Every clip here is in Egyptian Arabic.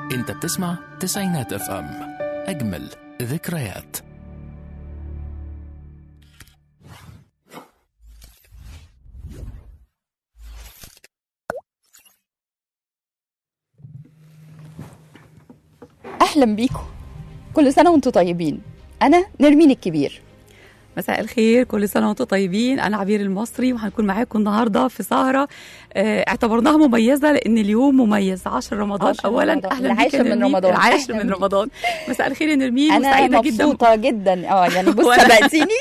انت بتسمع تسعينات اف ام اجمل ذكريات اهلا بيكم كل سنه وانتم طيبين انا نرمين الكبير مساء الخير كل سنة وانتم طيبين أنا عبير المصري وهنكون معاكم النهاردة في سهرة آه، اعتبرناها مميزة لأن اليوم مميز 10 رمضان عشر أولا رمضان. أهلا بيك العاشر يا من نرمين. رمضان. العاشر أهلاً من بيك. رمضان مساء الخير يا نرمين انا وسعيدة جدا مبسوطه جدا اه يعني بص وأنا- سبقتيني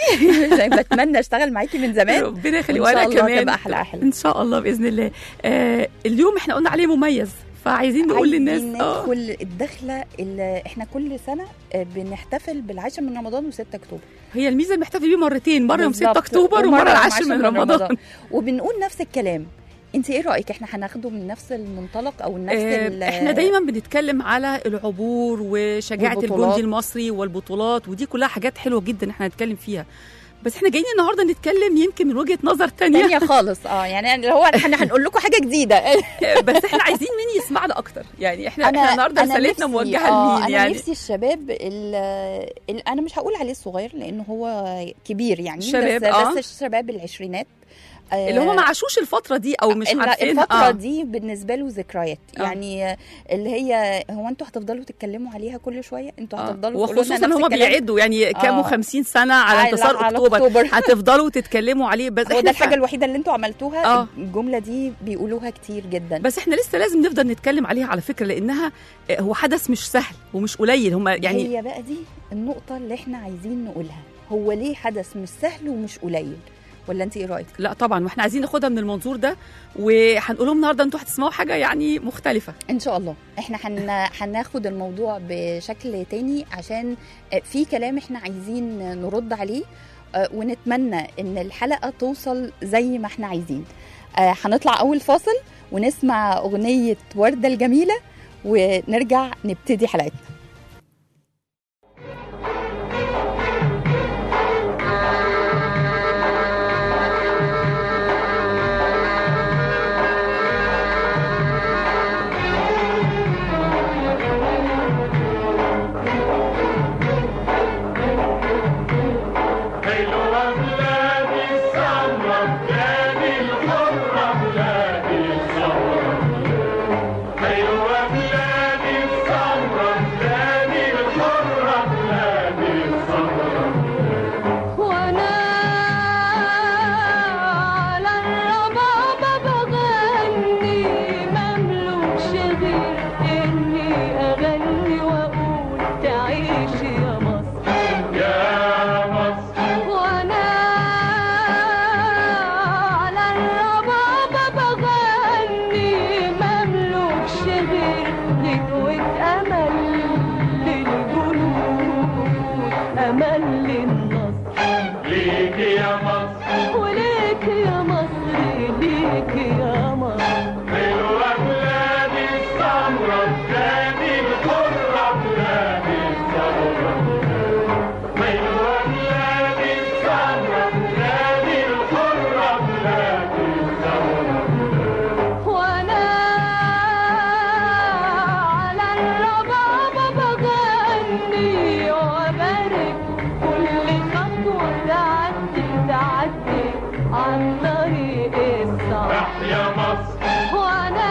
بتمنى اشتغل معاكي من زمان ربنا يخلي وإن شاء وأنا الله كمان تبقى أحلى أحلى. إن شاء الله بإذن الله آه اليوم احنا قلنا عليه مميز فعايزين نقول للناس عايزين اه ندخل الدخله اللي احنا كل سنه آه، بنحتفل بالعاشر من رمضان و6 اكتوبر هي الميزة اللي بنحتفل بيه مرتين مرة يوم 6 بالظبط. أكتوبر ومرة العاشر من رمضان وبنقول نفس الكلام انت ايه رايك احنا هناخده من نفس المنطلق او نفس ال- آه، احنا دايما بنتكلم على العبور وشجاعه والبطولات. الجندي المصري والبطولات ودي كلها حاجات حلوه جدا احنا هنتكلم فيها بس احنا جايين النهارده نتكلم يمكن من وجهه نظر تانية تانية خالص اه يعني اللي هو احنا هنقول لكم حاجه جديده بس احنا عايزين مين يسمعنا اكتر يعني احنا احنا النهارده رسالتنا نفسي- موجهه آه، لمين انا يعني نفسي الشباب ال- ال- انا مش هقول عليه الصغير لانه هو كبير يعني شباب، بس آه. بس الشباب العشرينات آه، اللي هم ما عاشوش الفتره دي او مش ال- عارفين الفترة آه. دي بالنسبة له ذكريات آه. يعني اللي هي هو انتوا هتفضلوا تتكلموا عليها كل شوية انتوا آه. هتفضلوا تقولوا لنا وخصوصا نفس هم الكلام. بيعدوا يعني كاموا آه. 50 سنه على على- انتصار على اكتوبر أكتوبر. هتفضلوا تتكلموا عليه بس هو احنا ده فع- الحاجة الوحيدة اللي انتوا عملتوها آه. الجملة دي بيقولوها كتير جدا بس احنا لسه لازم نفضل نتكلم عليها على فكره لانها آه، هو حدث مش سهل ومش قليل هم يعني هي بقى دي النقطة اللي احنا عايزين نقولها هو ليه حدث مش سهل ومش قليل ولا انت ايه رأيك؟ لا طبعا واحنا عايزين ناخدها من المنظور ده وهنقول لهم النهارده انتوا هتسمعوا حاجه يعني مختلفه ان شاء الله احنا هن... هناخد الموضوع بشكل تاني عشان في كلام احنا عايزين نرد عليه آه، ونتمنى ان الحلقه توصل زي ما احنا عايزين آه، هنطلع اول فاصل ونسمع اغنيه ورده الجميله ونرجع نبتدي حلقتنا حلوة بلادي السمرة بلادي الحرة بلادي السمرة حلوة بلادي السمرة بلادي الحرة بلادي السمرة وانا على الربابة بغني مملوكش غير اني اغني واقول تعيش يا مصر يا مصر وانا على الربابة بغني مملوكش غير غنوة امل للجنود امل للنصر ليك يا مصر وليك يا مصر ليك يا مصر حلوة بلادي السمرة بلادي الحرة بلادي السمرة حلوة بلادي السمرة بلادي الحرة بلادي السمرة وانا على الربابة بغني وابارك كل خطوة تعدي تعدي عن طريق الصعب تحيا مصر وانا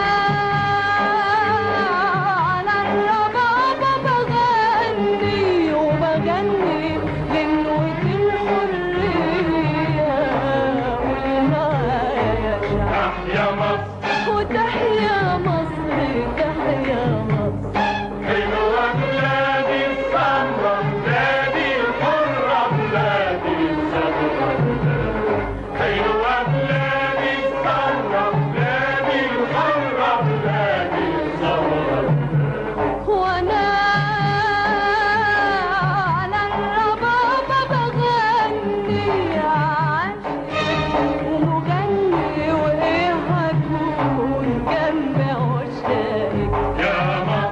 على الربابة بغني وبغني غنوة الحرية والمعايا يا شعب تحيا مصر وتحيا مصر تحيا مصر حلوة بلادي السمرة بلادي الحرة بلادي السمرة حلوة بلادي السمرة بلادي الحرة بلادي السمرة وانا على الربابة بغني عاشق ومغني وايه هكون جنب عشاقك يا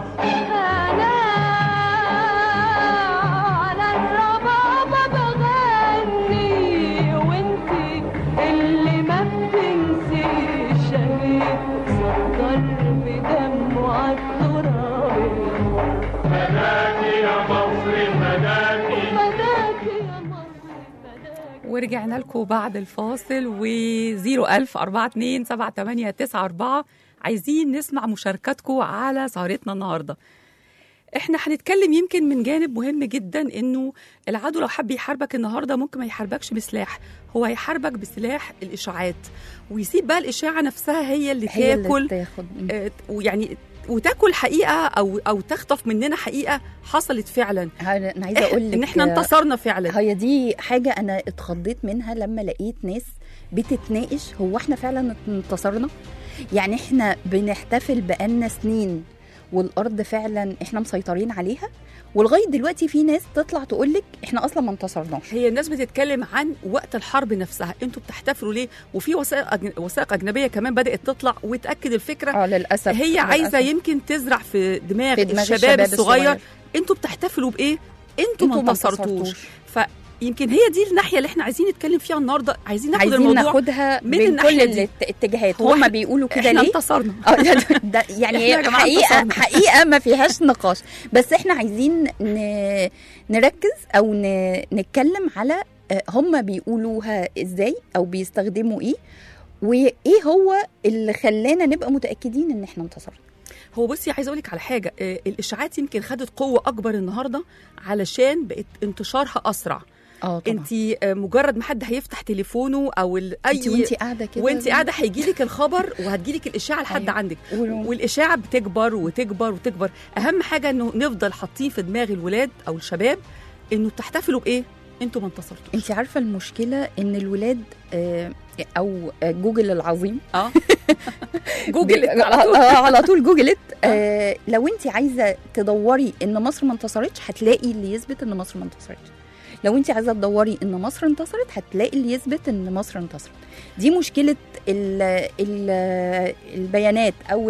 ورجعنا لكم بعد الفاصل و 01000 42 78 94 عايزين نسمع مشاركاتكم على سهرتنا النهارده احنا هنتكلم يمكن من جانب مهم جدا انه العدو لو حب يحاربك النهارده ممكن ما يحاربكش بسلاح هو هيحاربك بسلاح الاشاعات ويسيب بقى الاشاعه نفسها هي اللي هي اللي تاكل تاخد آه، ويعني وتاكل حقيقه او او تخطف مننا حقيقه حصلت فعلا انا عايزه اقول لك ان احنا انتصرنا فعلا هي دي حاجة أنا اتخضيت منها لما لقيت ناس بتتناقش هو احنا فعلا انتصرنا يعني احنا بنحتفل بقالنا سنين والأرض فعلا احنا مسيطرين عليها ولغاية دلوقتي في ناس تطلع تقولك احنا أصلا ما انتصرناش هي الناس بتتكلم عن وقت الحرب نفسها انتوا بتحتفلوا ليه وفي وثائق أجن- وثائق اجنبيه كمان بدات تطلع وتاكد الفكره اه للأسف هي عايزه للأسف. يمكن تزرع في دماغ, في دماغ الشباب, الصغير انتوا بتحتفلوا بايه انتوا ما انتوا ما انتصرتوش انتصرتوش. فيمكن هي دي الناحيه اللي احنا عايزين نتكلم فيها النهارده عايزين ناخد عايزين الموضوع ناخدها من من الناحية كل دي. الاتجاهات هو هم احنا- بيقولوا كده احنا ليه انتصرنا اه ده, ده يعني إحنا يا هي جماعة حقيقه انتصرنا. حقيقه ما فيهاش نقاش بس احنا عايزين ن... نركز او ن... نتكلم على آه، هم بيقولوها ازاي او بيستخدموا ايه وايه هو اللي خلانا نبقى متاكدين ان احنا انتصرنا هو بصي عايزه اقول لك على حاجه آه، الاشاعات يمكن خدت قوه اكبر النهارده علشان بقت انتشارها اسرع اه طبعا انت مجرد ما حد هيفتح تليفونه او ال- انت اي وانت قاعده كده وانت قاعده هيجي لك الخبر وهتجي لك الاشاعه لحد أيوة. عندك و- والاشاعه بتكبر وتكبر وتكبر اهم حاجه انه نفضل حاطين في دماغ الولاد او الشباب انه بتحتفلوا بايه انتوا ما انتصرتوش انت عارفه المشكله ان الولاد آه، او آه، جوجل العظيم اه جوجل بي- على طول. آه، على طول جوجلت آه لو انت عايزه تدوري ان مصر ما انتصرتش هتلاقي اللي يثبت ان مصر ما انتصرتش لو انت عايزه تدوري ان مصر انتصرت هتلاقي اللي يثبت ان مصر انتصرت دي مشكله ال ال البيانات او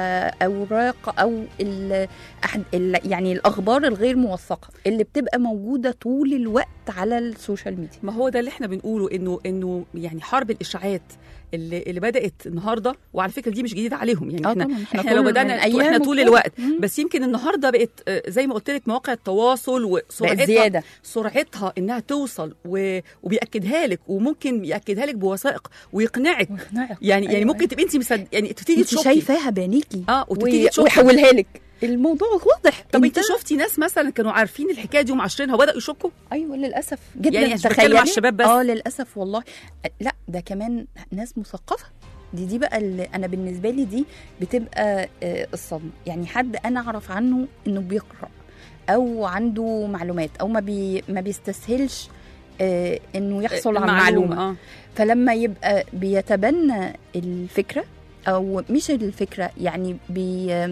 الاوراق او ال ال يعني الاخبار الغير موثقه اللي بتبقى موجوده طول الوقت على السوشيال ميديا ما هو ده اللي احنا بنقوله انه انه يعني حرب الاشاعات اللي, اللي بدات النهارده وعلى فكره دي مش جديده عليهم يعني آه احنا طبعاً، احنا, إحنا لو طول- بدانا من أيام احنا طول الكورونا. الوقت مم. بس يمكن النهارده بقت آه، زي ما قلت لك مواقع التواصل وسرعتها بقت زياده سرعتها انها توصل و... وبياكدها لك وممكن ياكدها لك بوثائق ويقنعك ويقنعك. يعني يعني أيوة، ممكن تبقي انت مصد... يعني تبتدي انت تشوفي شايفاها بعينيكي اه وتبتدي وي- تشوفي ويحولها لك الموضوع واضح طب انت شفتي ناس مثلا كانوا عارفين الحكايه دي ومعاشرينها وبداوا يشكوا ايوه للاسف جدا يعني مش بتكلم تخيلي. على الشباب بس. اه للاسف والله لا ده كمان ناس مثقفه دي دي بقى اللي انا بالنسبه لي دي بتبقى آه، الصدمه يعني حد انا اعرف عنه انه بيقرا او عنده معلومات او ما بي ما بيستسهلش آه، انه يحصل على معلومه اه فلما يبقى بيتبنى الفكره او مش الفكره يعني بي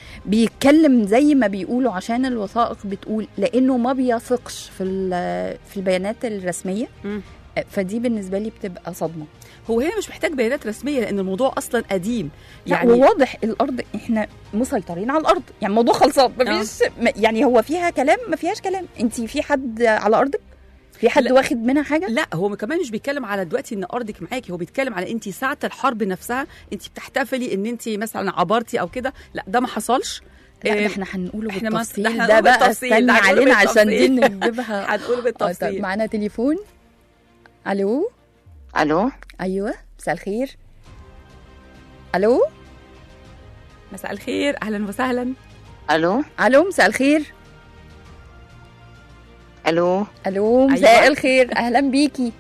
بيتكلم زي ما بيقولوا عشان الوثائق بتقول لانه ما بيثقش في ال- في البيانات الرسميه مم. فدي بالنسبه لي بتبقى صدمه هو هنا مش محتاج بيانات رسميه لان الموضوع اصلا قديم يعني وواضح الارض احنا مسيطرين على الارض يعني الموضوع خلصان مفيش م- يعني هو فيها كلام ما فيهاش كلام انت في حد على ارضك في حد لا. واخد منها حاجه لا هو كمان مش بيتكلم على دلوقتي ان ارضك معاكي هو بيتكلم على انت ساعه الحرب نفسها انت بتحتفلي ان انت مثلا عبرتي او كده لا ده ما حصلش لا آه، ده احنا هنقوله إحنا ما- بالتفصيل ده إحنا ده هنقوله بقى بالتفصيل، استني ده هنقوله علينا عشان دي بالتفصيل. نجيبها هنقول آه، طب بالتفصيل معانا تليفون الو الو ايوه مساء الخير الو مساء الخير اهلا وسهلا الو الو مساء الخير الو الو مساء أيوة. الخير اهلا بيكي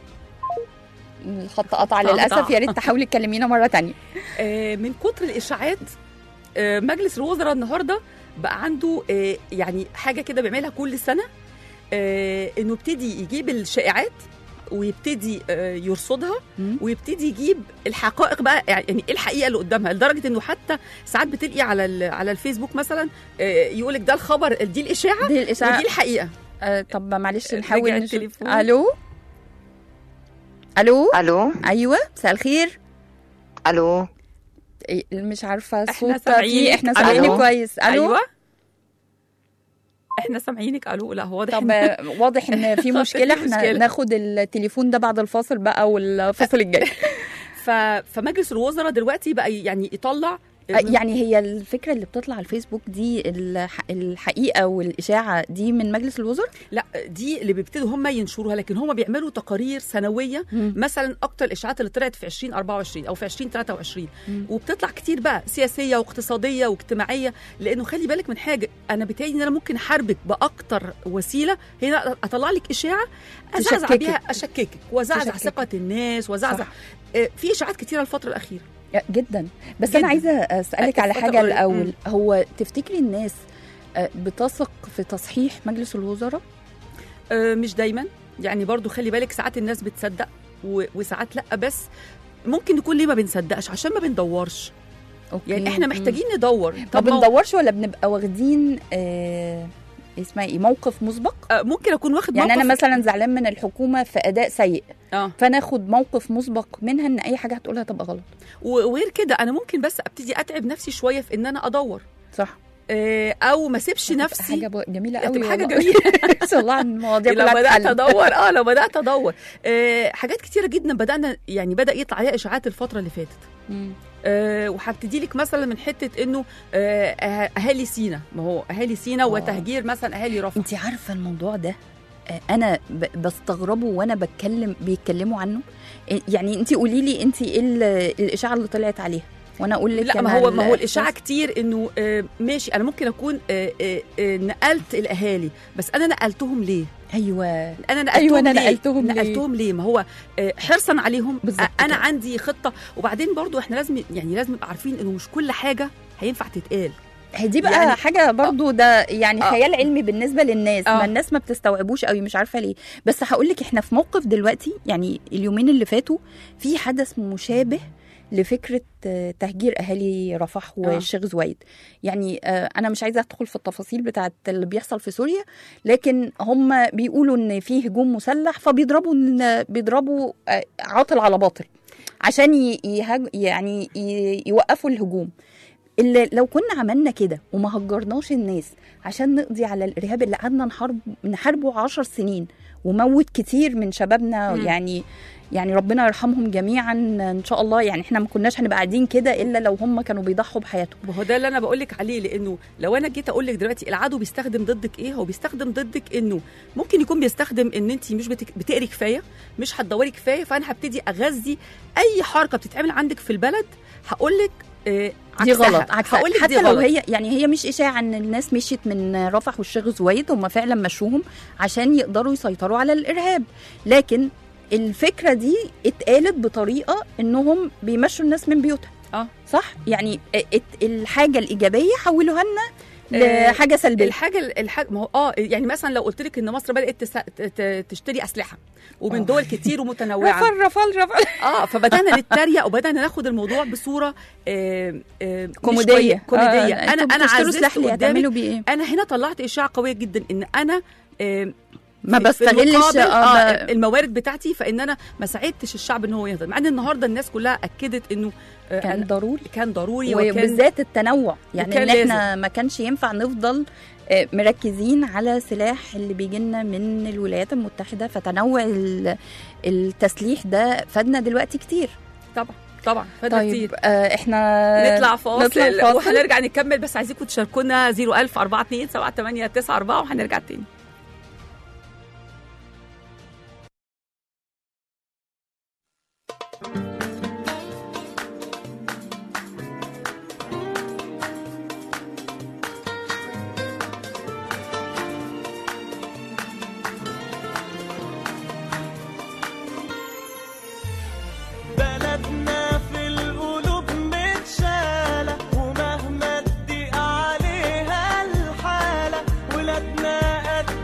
الخط قطع قطع. للاسف يا ريت تحاولي تكلمينا مره تانية آه، من كتر الاشاعات آه، مجلس الوزراء النهارده بقى عنده آه، يعني حاجه كده بيعملها كل سنه آه، انه يبتدي يجيب الشائعات ويبتدي آه، يرصدها مم. ويبتدي يجيب الحقائق بقى يعني ايه الحقيقه اللي قدامها لدرجه انه حتى ساعات بتلقي على ال- على الفيسبوك مثلا يقول لك ده الخبر دي الاشاعه دي الاشاعه ودي الحقيقه آه طب معلش رجع نحاول نشوف التليفون. الو الو الو ايوه مساء الخير الو إيه، مش عارفه إحنا الصوت سامعينك. فيه احنا ألو. سامعينك كويس الو ايوه احنا سامعينك الو لا هو واضح طب إن- واضح ان في مشكله في احنا مشكلة. ناخد التليفون ده بعد الفاصل بقى والفصل الجاي ف... فمجلس الوزراء دلوقتي بقى يعني يطلع آه، يعني هي الفكره اللي بتطلع على الفيسبوك دي الح- الحقيقه والاشاعه دي من مجلس الوزراء لا دي اللي بيبتدوا هم ينشروها لكن هم بيعملوا تقارير سنويه مم. مثلا اكتر الاشاعات اللي طلعت في 2024 او في 2023 مم. وبتطلع كتير بقى سياسيه واقتصاديه واجتماعيه لانه خلي بالك من حاجه انا بتهيألي ان انا ممكن احاربك باكتر وسيله هنا اطلع لك اشاعه ازعزع تشككك. بيها اشككك وازعزع تشككك. ثقه الناس وازعزع صح. آه، في اشاعات كتيره الفتره الاخيره آه، جدا بس جداً. انا عايزه اسالك على اتفضل حاجه قولي. الاول هو تفتكري الناس آه، بتثق في تصحيح مجلس الوزراء آه، مش دايما يعني برضو خلي بالك ساعات الناس بتصدق و- وساعات لا بس ممكن نكون ليه ما بنصدقش عشان ما بندورش أوكي. يعني احنا مم. محتاجين ندور ما طب ما هو- بندورش ولا بنبقى واخدين آه اسمها ايه موقف مسبق آه، ممكن اكون واخد يعني انا موقف- مثلا زعلان من الحكومه في اداء سيء اه فناخد موقف مسبق منها ان اي حاجه هتقولها تبقى غلط و- وغير كده انا ممكن بس ابتدي اتعب نفسي شويه في ان انا ادور صح آه، او ما اسيبش هتبقى نفسي حاجه ب- جميله هتبقى قوي حاجة والله. جميلة. ان شاء الله عن المواضيع لو كلها بدات تتحل. ادور اه لو بدات ادور آه، حاجات كتيره جدا بدانا يعني بدا يطلع عليها اشاعات الفتره اللي فاتت مم. أه وهبتدي لك مثلا من حته انه أه أه- اهالي سينا ما هو اهالي سينا آه. وتهجير مثلا اهالي رفح انت عارفه الموضوع ده آه، انا ب- بستغربه وانا بتكلم بيتكلموا عنه آه، يعني انت قولي لي انت ايه ال- الاشاعه اللي طلعت عليها وانا اقول لك لا أنا ما هو ال- ما هو الاشاعه كتير انه آه، ماشي انا ممكن اكون آه، آه، آه، نقلت الاهالي بس انا نقلتهم ليه ايوه انا نقلتهم أيوة، أنا ليه؟ نقلتهم ليه؟ نقلتهم ليه ما هو آه، حرصا عليهم بالظبط آه، انا كده. عندي خطه وبعدين برضو احنا لازم يعني لازم نبقى عارفين انه مش كل حاجه هينفع تتقال هي دي بقى يعني- يعني حاجه برضو ده يعني آه. خيال علمي بالنسبه للناس آه. ما الناس ما بتستوعبوش قوي مش عارفه ليه بس هقول لك احنا في موقف دلوقتي يعني اليومين اللي فاتوا في حدث مشابه لفكره آه، تهجير اهالي رفح والشيخ زويد يعني آه، انا مش عايزه ادخل في التفاصيل بتاعه اللي بيحصل في سوريا لكن هم بيقولوا ان في هجوم مسلح فبيضربوا إن- بيضربوا آه، عاطل على باطل عشان ي- يهج يعني ي- يوقفوا الهجوم اللي لو كنا عملنا كده وما هجرناش الناس عشان نقضي على الارهاب اللي قعدنا نحارب نحاربه عشر سنين وموت كتير من شبابنا مم. يعني يعني ربنا يرحمهم جميعا ان شاء الله يعني احنا ما كناش هنبقى قاعدين كده الا لو هم كانوا بيضحوا بحياتهم ما هو ده اللي انا بقول لك عليه لانه لو انا جيت اقول لك دلوقتي العدو بيستخدم ضدك ايه هو بيستخدم ضدك انه ممكن يكون بيستخدم ان انت مش بتك... بتقري كفايه مش هتدوري كفايه فانا هبتدي اغذي اي حركه بتتعمل عندك في البلد هقول لك آه دي عكسها. غلط عكسها هقول لك حتى دي لو غلط. هي يعني هي مش اشاعه ان الناس مشيت من رفح والشيخ زويد هم فعلا مشوهم عشان يقدروا يسيطروا على الارهاب لكن الفكره دي اتقالت بطريقه انهم بيمشوا الناس من بيوتها اه صح يعني ات- الحاجه الايجابيه حولوها لنا آه، لحاجه سلبيه الحاجه الحاجه ما هو اه يعني مثلا لو قلت لك ان مصر بدات تس... ت- ت- تشتري اسلحه ومن آه. دول كتير ومتنوعه رفل رفل رفل اه فبدانا نتريق وبدانا ناخد الموضوع بصوره آه آه مش كوميديه كوي- كوميديه آه، انا انتوا انا بتشتروا عززت سلاح ليه قدامك هتعملوا بيه ايه انا هنا طلعت اشاعه قويه جدا ان انا آه ما في- في بستغلش المقابل، اه آه ب- الموارد بتاعتي فان انا ما ساعدتش الشعب ان هو يهضم مع ان النهارده الناس كلها اكدت انه آه كان أنا- ضروري كان ضروري وكان وبالذات التنوع يعني وكان ان احنا ما كانش ينفع نفضل آه، مركزين على سلاح اللي بيجي لنا من الولايات المتحده فتنوع ال- التسليح ده فادنا دلوقتي كتير طبعا طبعا فده طيب كتير آه احنا نطلع فاصل, نطلع فاصل. وهنرجع نكمل بس عايزينكم تشاركونا 01000 42 78 94 وهنرجع تاني بلدنا في القلوب متشالة ومهما تضيق عليها الحالة ولادنا قد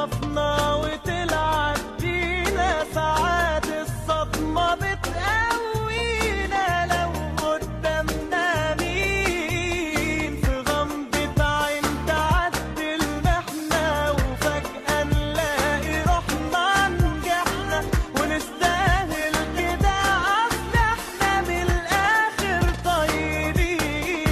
تخطفنا وتلعب بينا ساعات الصدمة بتقوينا لو قدامنا مين في غمضة عين تعدي المحنة وفجأة نلاقي روحنا نجحنا ونستاهل كده أصل احنا من الآخر طيبين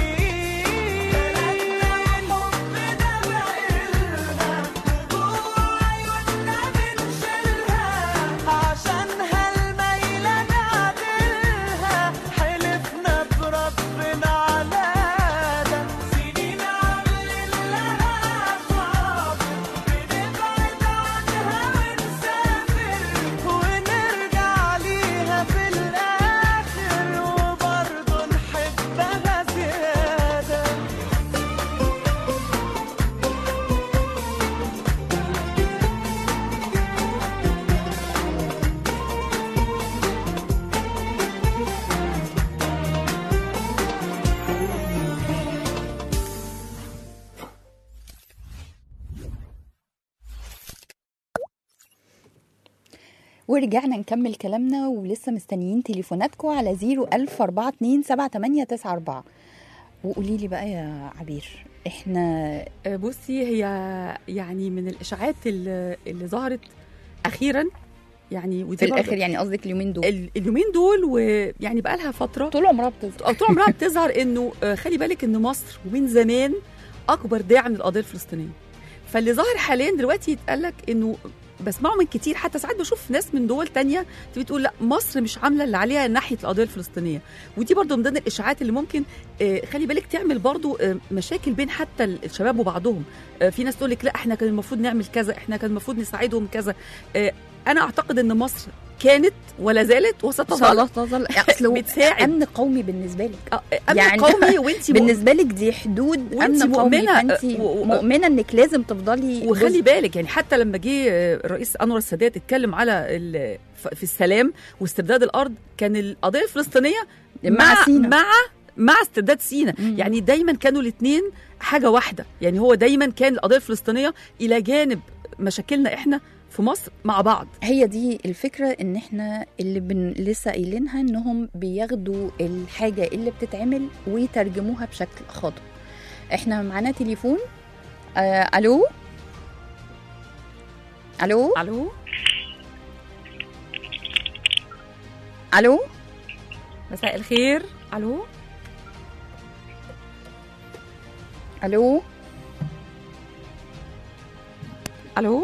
بلدنا وحبنا بقلنا وجوه عيوننا بنشيلها عشانها الميلة نعدلها حلفنا بربنا على ده سنين عاملين لها أصحاب بنبعد عنها ونسافر ونرجع ليها في الآخر وبرضه نحبها زيادة ورجعنا نكمل كلامنا ولسه مستنيين تليفوناتكم على 010427894 وقولي لي بقى يا عبير احنا آه، بصي هي يعني من الاشاعات اللي, اللي ظهرت اخيرا يعني ودي في برضه الاخر يعني قصدك اليومين دول ال- اليومين دول ويعني بقى لها فتره طول عمرها بتظهر أو طول عمرها بتظهر انه آه، خلي بالك ان مصر ومن زمان اكبر داعم للقضيه الفلسطينيه فاللي ظاهر حاليا دلوقتي يتقال لك انه بسمعه من كتير حتى ساعات بشوف ناس من دول تانية تيجي تقول لا مصر مش عامله اللي عليها ناحيه القضيه الفلسطينيه ودي برضو من ضمن الاشاعات اللي ممكن آه، خلي بالك تعمل برضو آه، مشاكل بين حتى الشباب وبعضهم آه، في ناس تقول لك لا احنا كان المفروض نعمل كذا احنا كان المفروض نساعدهم كذا آه، انا اعتقد ان مصر كانت ولا زالت وستظل الله تظل اصل بتساعد. امن قومي بالنسبه لك آه، امن يعني قومي وانت بالنسبه لك دي حدود وانتي امن قومي مؤمنة، فانت و- و- مؤمنه انك لازم تفضلي وخلي جزء. بالك يعني حتى لما جه الرئيس انور السادات اتكلم على ال- ف- في السلام واسترداد الارض كان القضيه الفلسطينيه مع سينا. مع مع استرداد سينا مم. يعني دايما كانوا الاثنين حاجه واحده يعني هو دايما كان القضيه الفلسطينيه الى جانب مشاكلنا احنا في مصر مع بعض هي دي الفكرة ان احنا اللي بن لسه قايلينها انهم بياخدوا الحاجة اللي بتتعمل ويترجموها بشكل خاطئ احنا معانا تليفون آه الو الو الو الو مساء الخير الو الو الو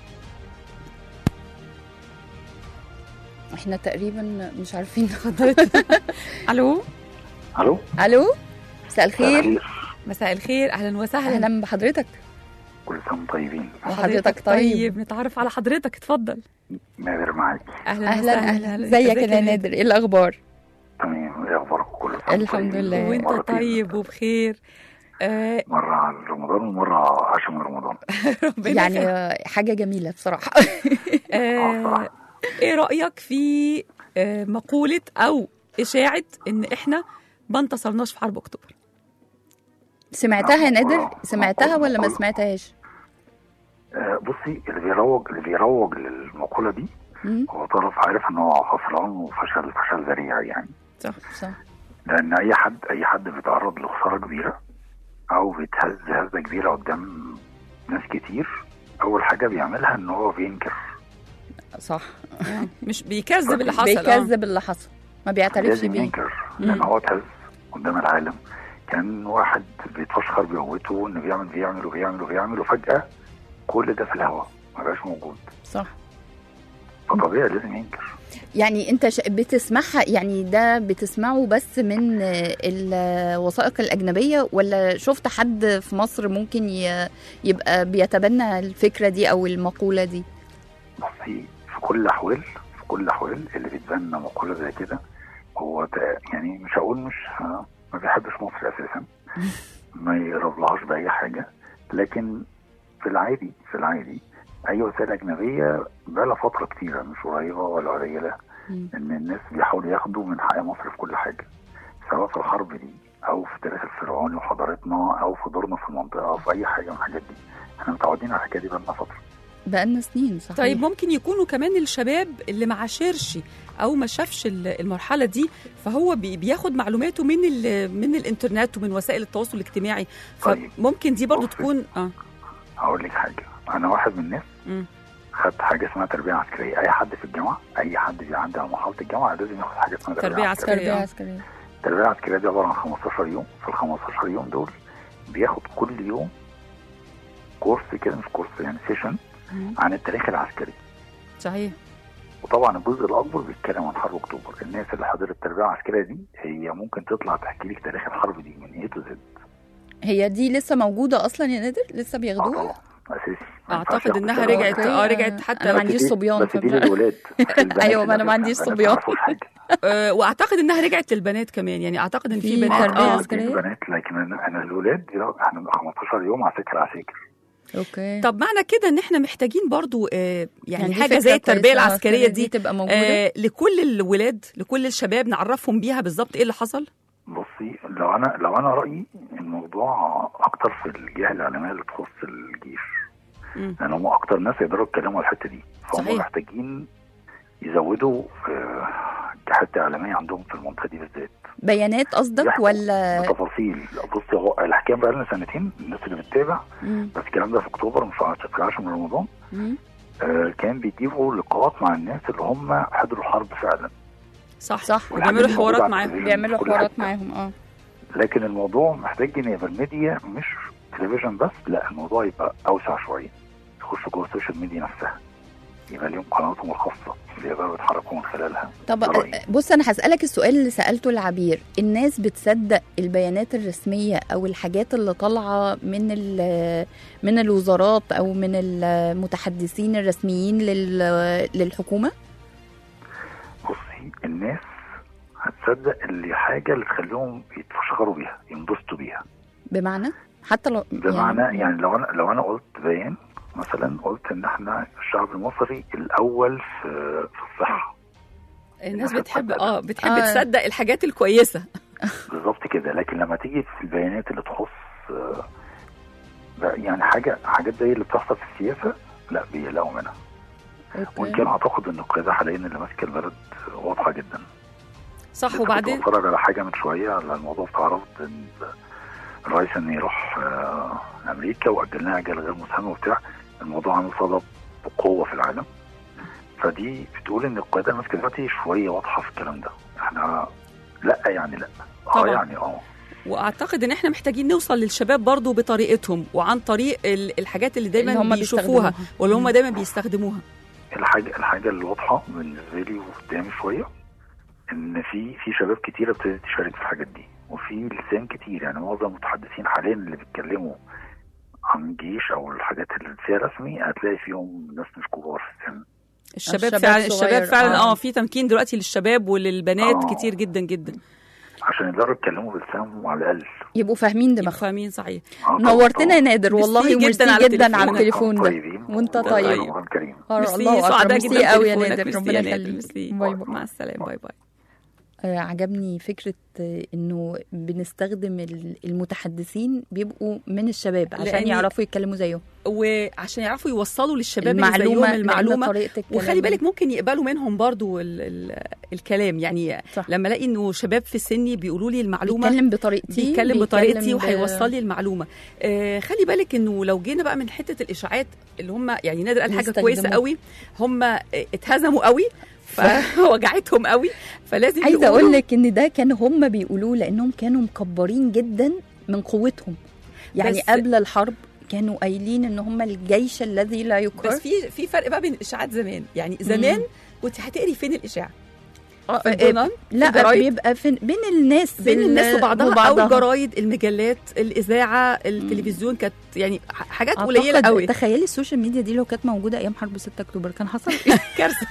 احنا تقريبا مش عارفين حضرتك الو الو الو مساء الخير مساء الخير اهلا وسهلا اهلا بحضرتك كل سنه وانتم طيبين وحضرتك طيب نتعرف على حضرتك اتفضل نادر معاك اهلا اهلا وسهلا. اهلا ازيك ازيك يا نادر ايه الاخبار تمام ايه اخباركم كل سنه وانتم الحمد طيبين. لله. وانت مرتين. طيب وبخير آه مره على رمضان ومره عشان من رمضان ربنا يعني يخليك. آه، حاجة جميلة بصراحة آه ايه رايك في آه مقوله او اشاعه ان احنا ما انتصرناش في حرب اكتوبر سمعتها يا نادر سمعتها ولا ما سمعتهاش آه، بصي اللي بيروج اللي بيروج للمقوله دي مم. هو طرف عارف ان هو خسران وفشل فشل ذريع يعني صح صح لان اي حد اي حد بيتعرض لخساره كبيره او بيتهز هزه كبيره قدام ناس كتير اول حاجه بيعملها ان هو بينكر صح مش بيكذب اللي حصل آه. بيكذب اللي حصل ما بيعترفش لازم بيه ينكر لان مم. هو اتهز قدام العالم كان واحد بيتفشخر بقوته انه بيعمل بيعمل وبيعمل وبيعمل وفجاه كل ده في الهواء ما بقاش موجود صح فطبيعي لازم ينكر يعني انت ش- بتسمعها يعني ده بتسمعه بس من آه، الوثائق الأجنبية ولا شفت حد في مصر ممكن ي- يبقى بيتبنى الفكرة دي أو المقولة دي بصي في كل الاحوال في كل الاحوال اللي بيتبنى مقوله زي كده هو تا- يعني مش هقول مش ما بيحبش مصر اساسا ما يقربلهاش باي حاجه لكن في العادي في العادي اي وسائل اجنبيه بقى لها فتره كتيره مش قريبه ولا قليله مم. ان الناس بيحاولوا ياخدوا من حق مصر في كل حاجه سواء في الحرب دي او في التاريخ الفرعوني وحضارتنا او في دورنا في المنطقه او في اي حاجه من الحاجات دي احنا متعودين على الحكايه دي بقالنا فتره بقالنا سنين صحيح طيب ممكن يكونوا كمان الشباب اللي ما عاشرش او ما شافش ال- المرحله دي فهو بي- بياخد معلوماته من ال- من الانترنت ومن وسائل التواصل الاجتماعي طيب. فممكن دي برضو بصي. تكون اه هقول لك حاجه انا واحد من الناس مم. خدت حاجه اسمها تربيه عسكريه اي حد في الجامعه اي حد بيعدي على مرحله الجامعه لازم ياخد حاجه اسمها تربية تربيه عسكريه تربيه آه. عسكريه التربيه العسكريه دي عباره عن 15 يوم في ال 15 يوم دول بياخد كل يوم كورس كده مش كورس يعني سيشن مم. عن التاريخ العسكري صحيح وطبعا الجزء الاكبر بيتكلم عن حرب اكتوبر الناس اللي حضرت التربيه العسكريه دي هي ممكن تطلع تحكي لك تاريخ الحرب دي من ايه تو زد هي دي لسه موجوده اصلا يا نادر لسه اه بياخدوها طبعا اساسي ما ينفعش اعتقد ياخد انها التربية رجعت العسكرية. اه أوكي. رجعت حتى أنا ما بس عنديش دي- صبيان، بس دي فبلا- للولاد البنات أيوة، ما أنا اللي ما عنديش البنات صبيان. ما يعرفوش حاجة. آه واعتقد انها رجعت للبنات كمان يعني اعتقد ان في في بنات تربية اه عسكرية. دي البنات لكن انا أنا الولاد لا، احنا 15 يوم عساكر عساكر اوكي طب معنى كده ان احنا محتاجين برضو آه يعني, دي حاجه فكرة زي التربيه كويسة، العسكريه دي دي تبقى موجوده آه لكل الولاد لكل الشباب نعرفهم بيها بالظبط ايه اللي حصل بصي لو انا لو انا رايي الموضوع اكتر في الجهه الاعلاميه اللي تخص الجيش مم. لان هم اكتر ناس يقدروا يتكلموا على الحته دي فهم صحيح. محتاجين يزودوا آه، كحته اعلاميه عندهم في المنطقه دي بالذات بيانات قصدك يحكوا ولا بتفاصيل بصي هو الحكايه بقى لنا سنتين الناس اللي بتتابع مم. بس الكلام ده في اكتوبر مش في في 10 من رمضان مم. آه، كان بيجيبوا لقاءات مع الناس اللي هم حضروا الحرب فعلا صح صح والحاجات وبيعملوا دي حوارات موجودة على معاهم التلفزيون بيعملوا في كل حوارات حتة. معاهم اه لكن الموضوع محتاج ان يبقى الميديا مش تلفزيون بس لا الموضوع يبقى اوسع شويه يخشوا جوه السوشيال ميديا نفسها يبقى ليهم قناتهم الخاصه اللي يقدروا يتحركوا من خلالها طب ده رأيي. بص انا هسالك السؤال اللي سالته لعبير الناس بتصدق البيانات الرسميه او الحاجات اللي طالعه من ال- من الوزارات او من المتحدثين الرسميين لل- للحكومه بصي الناس هتصدق اللي حاجه اللي تخليهم يتفشخروا بيها ينبسطوا بيها بمعنى حتى لو بمعنى يعني لو انا لو انا قلت بيان مثلا قلت ان احنا الشعب المصري الاول في في الصحه الناس الناس بتحب بتصدق. اه بتحب آه. تصدق الحاجات الكويسه بالظبط كده لكن لما تيجي في البيانات اللي تخص آه، بقى يعني حاجه حاجات زي اللي بتحصل في السياسه لا بيقلقوا منها وان كان اعتقد ان القياده حاليا اللي ماسكه البلد واضحه جدا صح لسه كنت وبعدين بتفرج على حاجه من شويه على الموضوع بتاع رفض إن الرئيس انه يروح آه، امريكا واجلناها اجل غير مسمى وبتاع الموضوع عامل صدى بقوه في العالم فدي بتقول ان القياده الماسكه دلوقتي شويه واضحه في الكلام ده احنا لا يعني لا اه طبعا. يعني اه واعتقد ان احنا محتاجين نوصل للشباب برضو بطريقتهم وعن طريق ال- الحاجات اللي دايما اللي هم بيشوفوها بيستخدموها. واللي هم دايما بيستخدموها الحاجه الحاجه اللي واضحه بالنسبه لي وقدامي شويه ان في في شباب كتيره ابتدت تشارك في الحاجات دي وفي لسان كتير يعني معظم المتحدثين حاليا اللي بيتكلموا عن جيش او الحاجات اللي فيها رسمي هتلاقي فيهم ناس مش كبار في السن الشباب, الشباب فعلا صغير، الشباب فعلا آه. اه في تمكين دلوقتي للشباب وللبنات آه. كتير جدا جدا عشان يقدروا يتكلموا بلسانهم على الاقل يبقوا فاهمين يبقوا دماغهم فاهمين صحيح آه، نورتنا يا طبعاً. نادر ميرسي والله جداً وميرسي على جدا على التليفون. التليفون ده طيبين وانت والله طيب. رمضان كريم آه، ميرسي الله اكبر سعداء ميرسي جدا قوي يا بتليفونك. نادر ميرسي ربنا يا نادر. يخليك ميرسي باي باي مع السلامه باي باي آه، عجبني فكرة آه، انه بنستخدم ال- المتحدثين بيبقوا من الشباب عشان لأني- يعرفوا يتكلموا زيهم وعشان يعرفوا يوصلوا للشباب اللي المعلومة زيهم لأن المعلومه طريقة الكلام وخلي بالك ممكن يقبلوا منهم برضو ال ال الكلام يعني صح. لما الاقي انه شباب في سني بيقولوا لي المعلومه بيتكلم بطريقتي بيتكلم بطريقتي ب- وهيوصل لي المعلومه آه خلي بالك انه لو جينا بقى من حته الاشاعات اللي هم يعني نادر قال حاجه بيستخدموها. كويسه قوي هم آه، اتهزموا قوي فوجعتهم قوي فلازم عايزه يقولوا- اقول لك ان ده كان هم بيقولوه لانهم كانوا مكبرين جدا من قوتهم يعني بس- قبل الحرب كانوا قايلين ان هم الجيش الذي لا يقهر بس في في فرق بقى بين الاشاعات زمان يعني زمان كنت هتقري فين الاشاعه آه، في آه، الجورنال في لا الجرايد؟ بيبقى في بين الناس بين ال- الناس وبعضها, او الجرايد المجلات الاذاعه التلفزيون كانت يعني ح- حاجات قليله أعتقد قوي تخيلي السوشيال ميديا دي لو كانت موجوده ايام حرب 6 اكتوبر كان حصل كارثه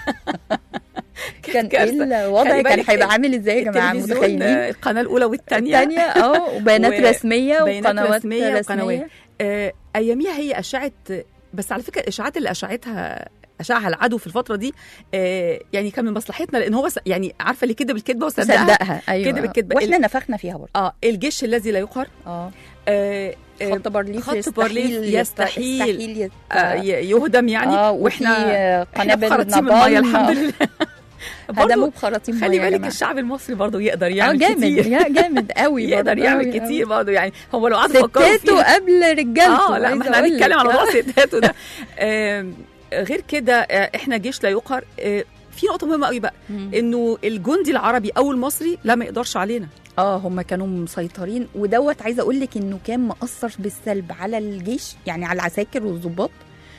كان ايه كارثة. الوضع خلي كان بالك هيبقى عامل ازاي يا جماعه التلفزيون متخيلين آه، القناه الاولى والثانيه الثانيه اه وبيانات و- رسميه بيانات وقنوات رسمية رسميه, وقنوات. آه، اياميها هي اشعه بس على فكره الاشاعات اللي اشعتها اشاعها العدو في الفتره دي آه، يعني كان من مصلحتنا لان هو س- يعني عارفه اللي كذب الكذبه وصدقها صدقها ايوه كده بالكدبة. واحنا نفخنا فيها برضه اه الجيش الذي لا يقهر اه آه آه، خط بارليف خط بارليف يستحيل يستحيل يستحيل يت... آه، ي- يهدم يعني آه واحنا واحنا احنا قنابل بخراطيم نابالم الميه الحمد لله هدموا برضه بخراطيم خلي مية يا بالك جماعة. الشعب المصري برضه يقدر اه يعمل جامد كتير يا جامد قوي يقدر برضه، يعمل قوي، كتير قوي. برضه يعني هو لو قعدوا يفكروا ستاته فيها قبل رجالته اه لا ما عايزة احنا أقول هنتكلم لك. على آه. موضوع ستاته ده آم، غير كده آه، احنا جيش لا يقهر آه، في نقطة مهمة قوي بقى مم. انه الجندي العربي او المصري لا ما يقدرش علينا اه هم كانوا مسيطرين ودوت عايزه اقول لك انه كان مأثر بالسلب على الجيش يعني على العساكر والضباط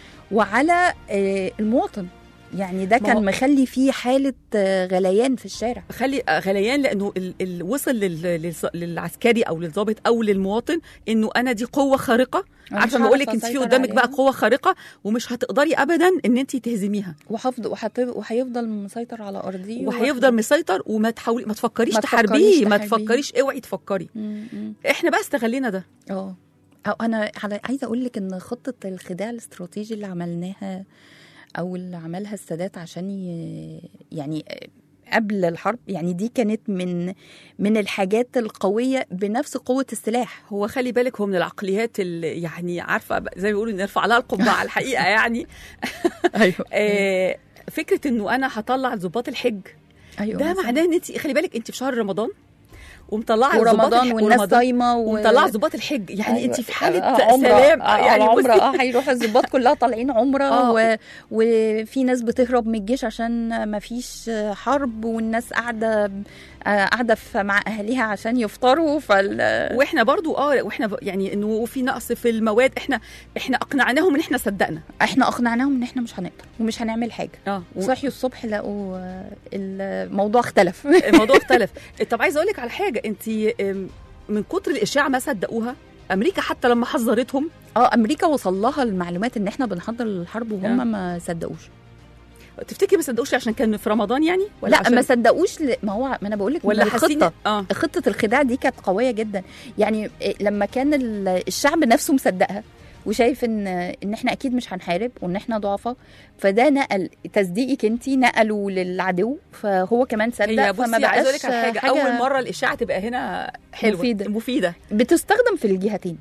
وعلى آه، المواطن يعني ده ما هو- كان مخلي فيه حاله آه، غليان في الشارع خلي آه، غليان لانه ال ال وصل لل للز- للعسكري او للضابط او للمواطن انه انا دي قوة خارقة أنا عارفة مش ما اقول لك هعرف انت في أسيطر قدامك بقى عليها. قوة خارقة ومش هتقدري ابدا ان انت تهزميها وحفظ وحت- وهيفضل مسيطر على ارضيه وهيفضل مسيطر وما تحاولي ما تفكريش ما تحاربيه تفكريش ما تحاربيه. تفكريش اوعي تفكري م- م. احنا بقى استغلينا ده اه أو انا على عايزه اقول لك ان خطه الخداع الاستراتيجي اللي عملناها او اللي عملها السادات عشان ي... يعني قبل الحرب يعني دي كانت من من الحاجات القويه بنفس قوه السلاح هو خلي بالك هو من العقليات اللي يعني عارفه بقى زي ما بيقولوا نرفع لها القبعه الحقيقه يعني ايوه آه فكره انه انا هطلع ضباط الحج ايوه ده مثلاً. معناه ان انت خلي بالك انت في شهر رمضان ومطلعه ضباط ورمضان الح- والناس صايمه و... ومطلعه ضباط الحج يعني أيوة. انت في حاله آه، عمرة سلام آه يعني عمرة بصي اه هيروحوا الضباط كلها طالعين عمرة آه. و... وفي ناس بتهرب من الجيش عشان ما فيش حرب والناس قاعدة آه، قاعدة في- مع أهاليها عشان يفطروا فال واحنا برضو اه واحنا ب- يعني انه في نقص في المواد احنا احنا اقنعناهم ان احنا صدقنا احنا اقنعناهم ان احنا مش هنقدر ومش هنعمل حاجة اه و- صحيوا الصبح لقوا آه، الموضوع اختلف الموضوع اختلف طب عايزه اقول لك على حاجه انت أم، من كتر الاشاعه ما صدقوها امريكا حتى لما حذرتهم اه امريكا وصل لها المعلومات ان احنا بنحضر للحرب آه. وهم ما صدقوش تفتكري ما صدقوش عشان كان في رمضان يعني ولا لا عشان ما صدقوش ل... ما هو ما انا بقول لك ولا حاسين الخطه اه خطه الخداع دي كانت قويه جدا يعني إيه، لما كان ال- الشعب نفسه مصدقها وشايف ان ان احنا اكيد مش هنحارب وان احنا ضعفاء فده نقل تصديقك انت نقله للعدو فهو كمان صدق هي فما بصي عايزه اقول بقاش لك على حاجه, اول مره الاشاعه تبقى هنا حلوه مفيدة. مفيده بتستخدم في الجهتين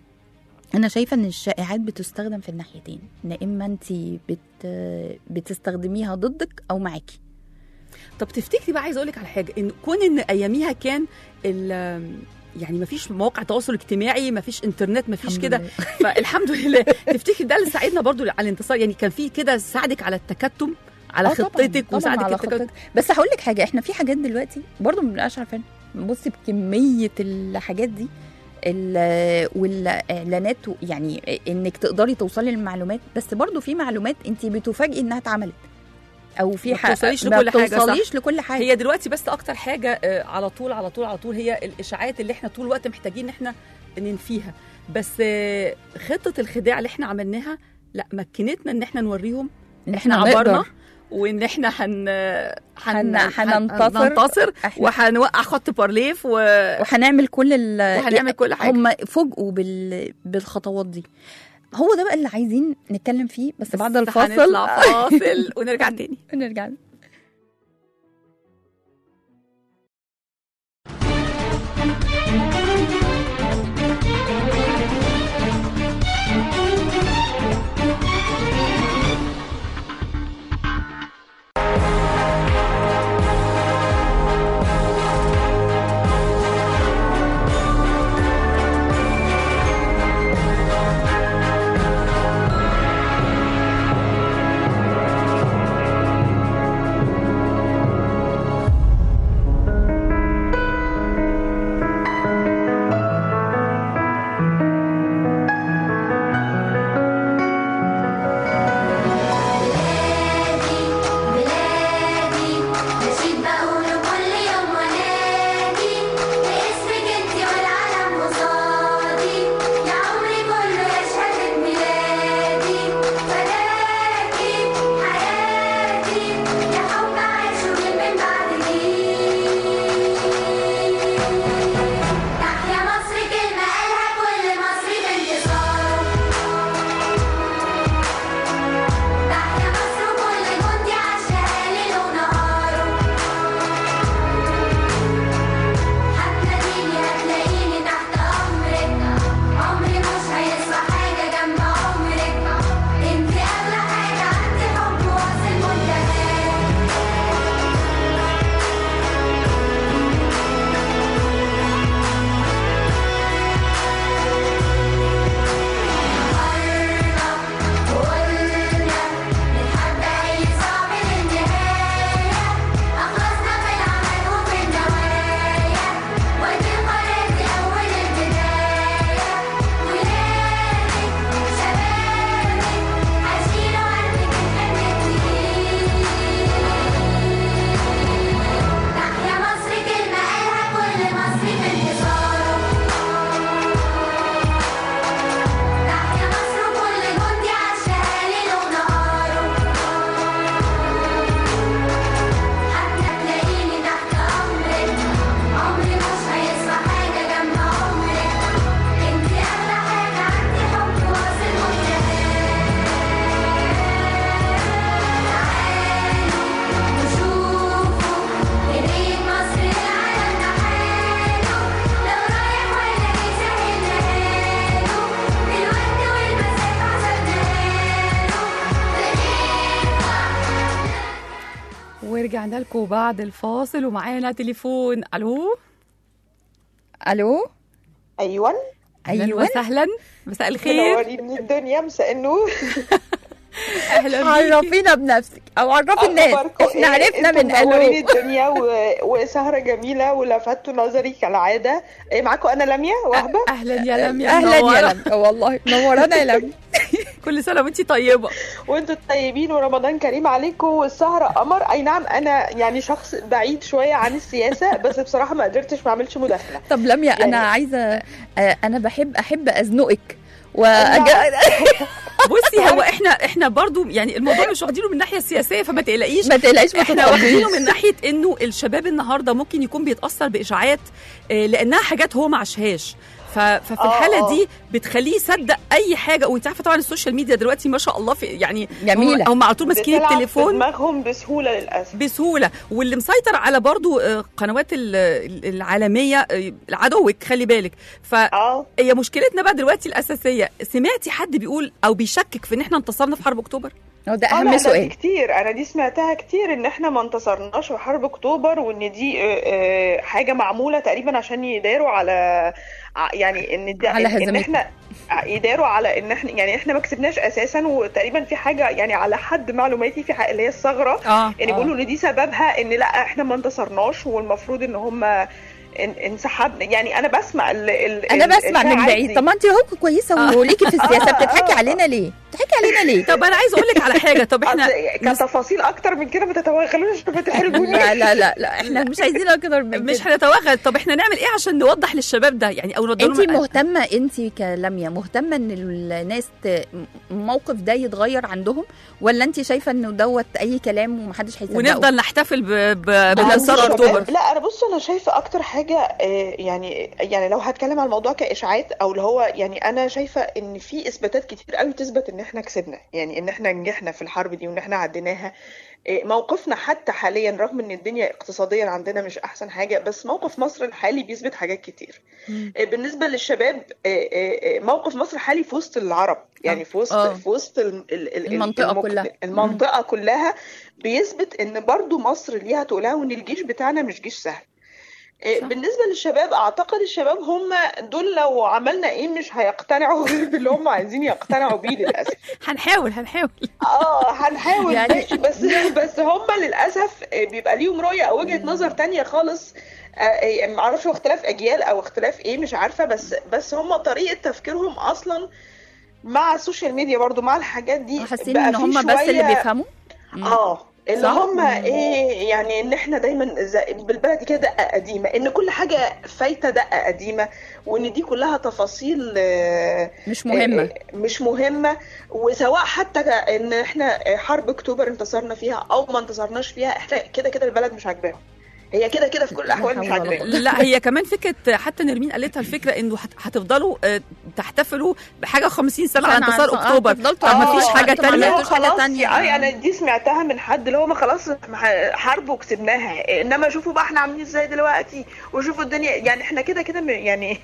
انا شايفه ان الشائعات بتستخدم في الناحيتين لا اما انت بت بتستخدميها ضدك او معاكي طب تفتكري بقى عايزه اقول لك على حاجه ان كون ان اياميها كان ال- يعني ما فيش مواقع تواصل اجتماعي ما فيش انترنت ما فيش الحمد كده لله. فالحمد لله تفتكري ده اللي ساعدنا برضو على الانتصار يعني كان في كده ساعدك على التكتم على آه طبعاً، خطتك طبعاً وساعدك على التكتم خطتك بس هقول لك حاجه احنا في حاجات دلوقتي برضو ما بنبقاش عارفين بصي بكميه الحاجات دي ال- والاعلانات و- يعني انك تقدري توصلي للمعلومات بس برضو في معلومات انت بتفاجئي انها اتعملت او في ما ح- بتوصليش ما لكل حاجة، صح. بتوصليش لكل حاجه هي دلوقتي بس اكتر حاجه آه، على طول على طول على طول هي الاشاعات اللي احنا طول الوقت محتاجين ان احنا ننفيها بس آه، خطه الخداع اللي احنا عملناها لا مكنتنا ان احنا نوريهم إن احنا نقدر. عبرنا وان احنا هن هن هن- هننتصر. هننتصر إحنا- وهنوقع خط بارليف و... وهنعمل كل ال وهنعمل كل حاجه هم فوجئوا بال... بالخطوات دي هو ده بقى اللي عايزين نتكلم فيه بس بعد بس الفاصل هنطلع فاصل ونرجع تاني نرجع ورجعنا لكم بعد الفاصل ومعانا تليفون الو الو ايوه اهلا ايوه وسهلا مساء الخير منورين الدنيا مساء النور اهلا بيكي عرفينا بنفسك او عرفي الناس أخباركم احنا إيه؟ عرفنا انتوا من منورين الو الدنيا و... وسهره جميله ولفتوا نظري كالعاده إيه معاكم انا لميا وهبه اهلا يا لميا اهلا يا منورة. لميا والله نورانا يا لميا كل سنه وانتي طيبه وانتوا طيبين ورمضان كريم عليكم والسهره قمر اي نعم انا يعني شخص بعيد شويه عن السياسه بس بصراحه ما قدرتش ما اعملش مداخله طب لميا انا يعني- عايزه آه، انا بحب احب ازنقك وأج... بصي هو احنا احنا برضو يعني الموضوع مش واخدينه من الناحيه السياسيه فما تقلقيش ما تقلقيش ما احنا واخدينه تتخضيش من ناحيه انه الشباب النهارده ممكن يكون بيتاثر باشاعات آه، لانها حاجات هو ما عاشهاش ف- ففي آه، الحاله آه. دي بتخليه يصدق اي حاجه وانت عارفه طبعا السوشيال ميديا دلوقتي ما شاء الله في يعني جميلة. هم- هم على طول ماسكين بتلعب في التليفون دماغهم بسهوله للاسف بسهوله واللي مسيطر على برضو آه، قنوات ال- العالميه آه، عدوك خلي بالك فهي اه مشكلتنا بقى دلوقتي الاساسيه سمعتي حد بيقول او بيشكك في ان احنا انتصرنا في حرب اكتوبر هو ده آه، لا، اهم ده دي سؤال كتير انا دي سمعتها كتير ان احنا ما انتصرناش في حرب اكتوبر وان دي آه، آه، حاجه معموله تقريبا عشان يداروا على ع- يعني ان دي على ان هزيمتنا. احنا يداروا على ان احنا يعني احنا ما كسبناش اساسا وتقريبا في حاجه يعني على حد معلوماتي في حاجة اللي هي الثغره اه يعني بيقولوا ان دي سببها ان لا احنا ما انتصرناش والمفروض ان هم ان- انسحبنا يعني انا بسمع ال ال انا ال- بسمع من الإشاعات بعيد دي. طب ما انت اهو كويسه آه. وليكي في السياسه آه، بتضحكي آه. علينا ليه بتضحكي علينا ليه طب انا عايزه اقول لك على حاجه طب احنا أصل كتفاصيل اكتر من كده ما تتوغلوش ما تحرجوني لا لا لا لا احنا مش عايزين اكتر من مش كده هنتوغل طب احنا نعمل ايه عشان نوضح للشباب ده يعني او نوضح انت لهم مهتمه انت كلميا مهتمه ان الناس ت- الموقف ده يتغير عندهم ولا انت شايفه انه دوت اي كلام ومحدش هيصدقه ونفضل نحتفل ب... ب... لا، بانتصار بص- اكتوبر لا انا بص انا شايفه اكتر حاجه آه، يعني يعني لو هتكلم على الموضوع كاشاعات او اللي هو يعني انا شايفه ان في اثباتات كتير قوي تثبت ان احنا كسبنا يعني ان احنا نجحنا في الحرب دي وان احنا عديناها آه، موقفنا حتى حاليا رغم ان الدنيا اقتصاديا عندنا مش احسن حاجه بس موقف مصر الحالي بيثبت حاجات كتير آه، بالنسبه للشباب آه، آه، آه، موقف مصر الحالي في وسط العرب يعني في وسط آه. في وسط ال- ال- ال- المنطقة المك- كلها. المنطقه كلها بيثبت ان برضو مصر ليها تقولها وان الجيش بتاعنا مش جيش سهل إيه، صح. بالنسبة للشباب أعتقد الشباب هم دول لو عملنا إيه مش هيقتنعوا غير باللي هم عايزين يقتنعوا بيه للأسف هنحاول هنحاول اه هنحاول يعني- ماشي بس بس هم للأسف آه، بيبقى ليهم رؤية أو وجهة نظر تانية خالص آه، آه، معرفش هو اختلاف أجيال أو اختلاف إيه مش عارفة بس بس هم طريقة تفكيرهم أصلا مع السوشيال ميديا برضو مع الحاجات دي حاسين بقى ان في هم بس اللي شوية- بيفهموا مم. اه اللي صح؟ هم ايه يعني ان احنا دايما زي- بالبلدي كده دقه قديمه ان كل حاجه فايته دقه قديمه وان دي كلها تفاصيل آه، مش مهمه آه، مش مهمه وسواء حتى ان احنا حرب اكتوبر انتصرنا فيها او ما انتصرناش فيها احنا كده كده البلد مش عاجباهم هي كده كده في كل الاحوال مش لا حول ولا عاجباهم لا هي كمان فكره حتى نرمين قالتها الفكره انه هت- هتفضلوا آه، تحتفلوا بحاجه 50 سنه على سنة انتصار عن- آه، اكتوبر تفضلوا طب ما فيش آه، حاجه أنتوا ما تانية عملتوش حاجة خلاص تانية. اي انا دي سمعتها من حد اللي هو ما خلاص ما حرب وكسبناها انما شوفوا بقى احنا عاملين ازاي دلوقتي وشوفوا الدنيا يعني احنا كده كده م- يعني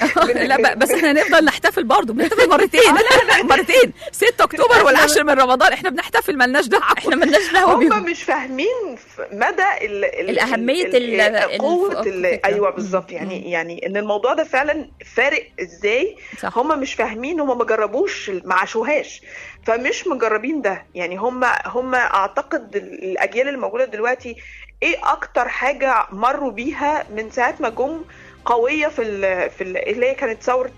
لا ب- بس احنا هنفضل نحتفل برضه بنحتفل مرتين مرتين 6 اكتوبر والعاشر من رمضان احنا بنحتفل مالناش دعوه احنا مالناش دعوه هم بيهم مش فاهمين ف- مدى ال ال الأهمية ال- ال- ال- قوة الف- ال- الفكرة. ايوه بالظبط يعني يعني ان الموضوع ده فعلا فارق ازاي صح هم مش فاهمين هم ما جربوش ما عاشوهاش فمش مجربين ده يعني هم هم اعتقد ال- الاجيال الموجوده دلوقتي ايه اكتر حاجه مروا بيها من ساعه ما جم قويه في ال في ال اللي هي كانت ثوره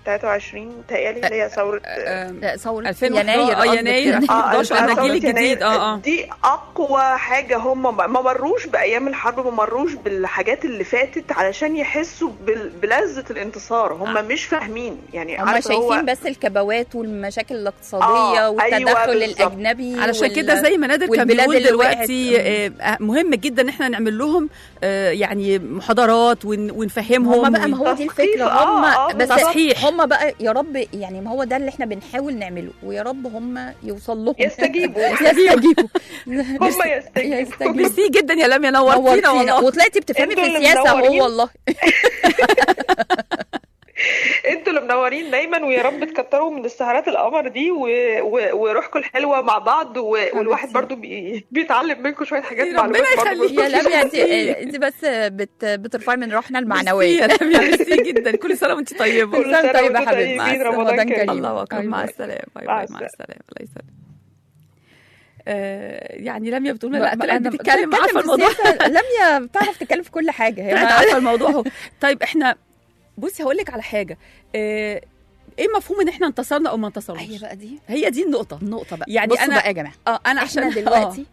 23 تهيألي اللي هي ثوره لا، ثورة 2011 يناير اه قصدك يناير كده. 2011 انا ثورة الجيل الجديد يناير. اه اه دي اقوى حاجه هم ما مروش بايام الحرب ما مروش بالحاجات اللي فاتت علشان يحسوا بال- بلذه الانتصار هم مش فاهمين يعني هم عارفة هو- شايفين بس الكبوات والمشاكل الاقتصاديه آه، والتدخل أيوة بالظبط. الاجنبي علشان وال- كده زي ما نادر كان والبلاد بيقول اللي دلوقتي وقعت. آه، مهم جدا ان احنا نعمل لهم آه، يعني محاضرات ون- ونفهمهم هم بقى ما هو دي تثقيف، الفكره آه، هم آه، بس تصحيح. هم بقى يا رب يعني ما هو ده اللي احنا بنحاول نعمله ويا رب هم يوصل لهم يستجيبوا. يستجيبوا هم يستجيبوا يستجيبوا ميرسي جدا يا لميا نورتينا نورتينا والله وطلعتي بتفهمي انتوا في اللي السياسه منورين. اهو والله انتوا اللي منورين دايما ويا رب تكتروا من السهرات القمر دي و... و... وروحكم الحلوه مع بعض و... والواحد برضو بي... بيتعلم منكم شويه حاجات ربنا معلومات برضو يخليك. يا لميا انت انت بس بت بترفعي من روحنا ميرسي المعنويه يا لميا ميرسي جدا كل سنه وانت طيبه كل سنة طيبة وانتم حبيبتي. طيبين مع رمضان السلامة. كريم الله اكبر باي مع باي. السلامه باي مع باي مع السلامة. السلامه الله يسلمك آه، يعني لميا بتقول ما- لا ما- طلعت أنا بتتكلم بتكلم عارفه في الموضوع السياسة. لميا بتعرف تتكلم في كل حاجه هي طلعت ما- عارفه الموضوع اهو طيب احنا بصي هقول لك على حاجه آه، ايه مفهوم ان احنا انتصرنا او ما هي انتصرناش بقى دي هي دي النقطه النقطه بقى يعني بصوا أنا- بقى يا جماعه اه انا عشان احنا دلوقتي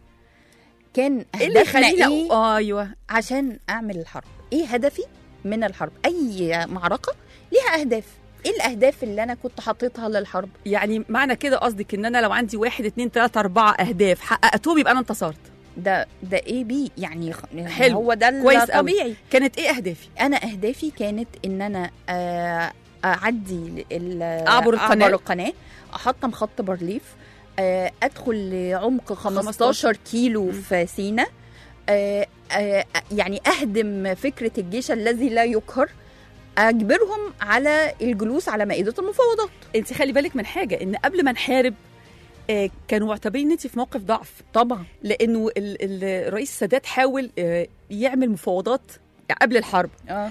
كان آه، ايه اللي هدفنا يخليني ايه أقول- آه، ايوه عشان اعمل الحرب ايه هدفي من الحرب اي معركه ليها اهداف ايه الاهداف اللي انا كنت حاططها للحرب يعني معنى كده قصدك ان انا لو عندي واحد اتنين تلاته اربعه اهداف حققتهم يبقى انا انتصرت ده ده ايه بي يعني خ- حلو. هو ده كويس قوي. الطبيعي كانت ايه اهدافي انا اهدافي كانت ان انا آه، اعدي ال- أعبر القناة. اعبر القناه احطم خط بارليف آه، ادخل لعمق 15 15 كيلو مم. في سينا آه، آه، يعني اهدم فكره الجيش الذي لا يقهر اجبرهم على الجلوس على مائده المفاوضات انت خلي بالك من حاجه ان قبل ما نحارب آه، كانوا معتبرين ان انت في موقف ضعف طبعا لانه ال- ال- الرئيس السادات حاول آه، يعمل مفاوضات قبل الحرب اه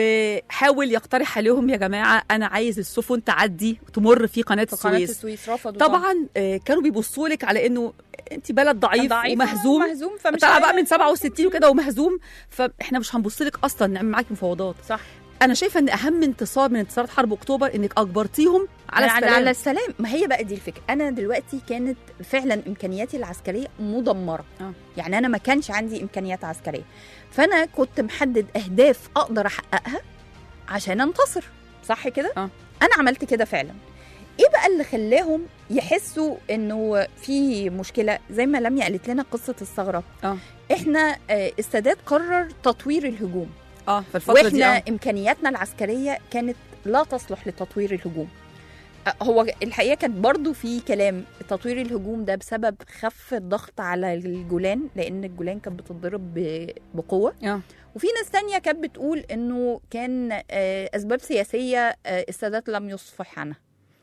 وحاول يقترح عليهم يا جماعه انا عايز السفن تعدي تمر في قناه في قناه السويس السويس رفضوا طبعا آه، كانوا بيبصوا لك على انه انت بلد ضعيف, ضعيف ومهزوم مهزوم فمش طالعه بقى عارف. من 67 وكده ومهزوم فاحنا مش هنبص لك اصلا نعمل معاكي مفاوضات صح انا شايفه ان اهم انتصار من انتصارات حرب اكتوبر انك اجبرتيهم على على السلام على السلام ما هي بقى دي الفكره انا دلوقتي كانت فعلا امكانياتي العسكريه مدمره آه. يعني انا ما كانش عندي امكانيات عسكريه فانا كنت محدد اهداف اقدر احققها عشان انتصر صح كده آه. انا عملت كده فعلا ايه بقى اللي خلاهم يحسوا انه في مشكله زي ما لميا قالت لنا قصه الثغره آه. احنا آه، السادات قرر تطوير الهجوم اه في الفتره دي واحنا آه. امكانياتنا العسكريه كانت لا تصلح لتطوير الهجوم أه، هو الحقيقه كانت برضو في كلام تطوير الهجوم ده بسبب خف الضغط على الجولان لان الجولان كانت بتتضرب ب- بقوه آه. وفي ناس تانية كانت بتقول انه كان آه، اسباب سياسيه آه، السادات لم يصفح عنها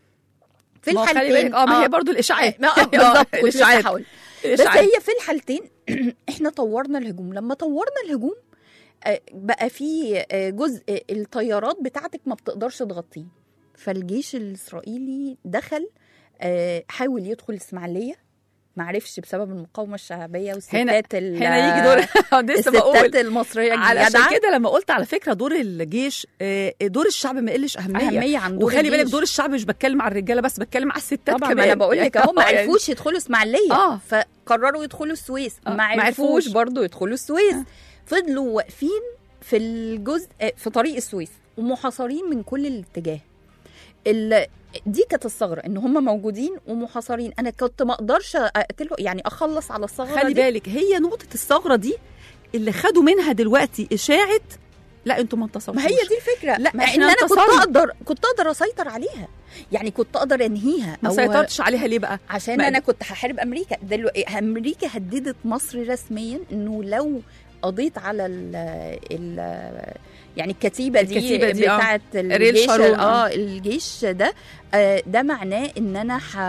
في ما هو خلي الحالتين بالك اه ما هي برضو الاشاعات ما- آه، بالظبط كنت لسه الاشاعات هقول بس الاشاعات هي في الحالتين احنا طورنا الهجوم لما طورنا الهجوم آه، بقى في آه، جزء آه، الطيارات بتاعتك ما بتقدرش تغطيه فالجيش الاسرائيلي دخل آه، حاول يدخل اسماعيليه ما عرفش بسبب المقاومه الشعبيه والستات ال- هنا يجي دور لسه الستات بقول المصريه علشان الجدعه كده لما قلت على فكره دور الجيش آه، دور الشعب ما يقلش اهميه, اهميه عن دور وخلي بالك الجيش. دور الشعب مش بتكلم على الرجاله بس بتكلم على الستات طبعا كمان ما انا بقول لك اهو ما يعني- عرفوش يدخلوا اسماعيليه آه. فقرروا يدخلوا السويس آه، ما ما عرفوش عرفوش. برضو يدخلوا السويس آه. فضلوا واقفين في الجزء آه، في طريق السويس ومحاصرين من كل الاتجاه ال... دي كانت الثغره ان هم موجودين ومحاصرين انا كنت ما اقدرش اقتله يعني اخلص على الثغره خلي دي بالك هي نقطه الثغره دي اللي خدوا منها دلوقتي اشاعه لا انتوا ما انتصرتوش ما هي دي الفكره لا، ما إحنا ان انا كنت انتصرنا. اقدر كنت اقدر اسيطر عليها يعني كنت اقدر انهيها ما أو- سيطرتش عليها ليه بقى عشان ما- انا كنت هحارب امريكا دلوقتي امريكا هددت مصر رسميا انه لو قضيت على ال ال يعني الكتيبه دي, الكتيبة دي، آه. بتاعه ريل الجيش شارون، اه الجيش ده آه، ده معناه ان انا ح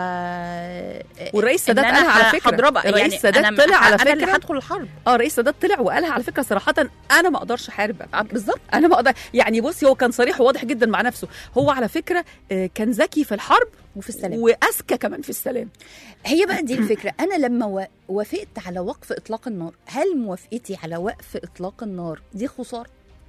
والرئيس السادات إن أنا قالها على ه- فكره هضربها الرئيس يعني السادات أنا طلع على انا اللي فكره هدخل الحرب اه الرئيس السادات طلع وقالها على فكره صراحه انا ما اقدرش احارب آه، بالظبط انا ما اقدر يعني بصي هو كان صريح وواضح جدا مع نفسه هو على فكره آه، كان ذكي في الحرب وفي السلام واذكى كمان في السلام هي بقى دي الفكره انا لما و- وافقت على وقف اطلاق النار هل موافقتي على وقف اطلاق النار دي خساره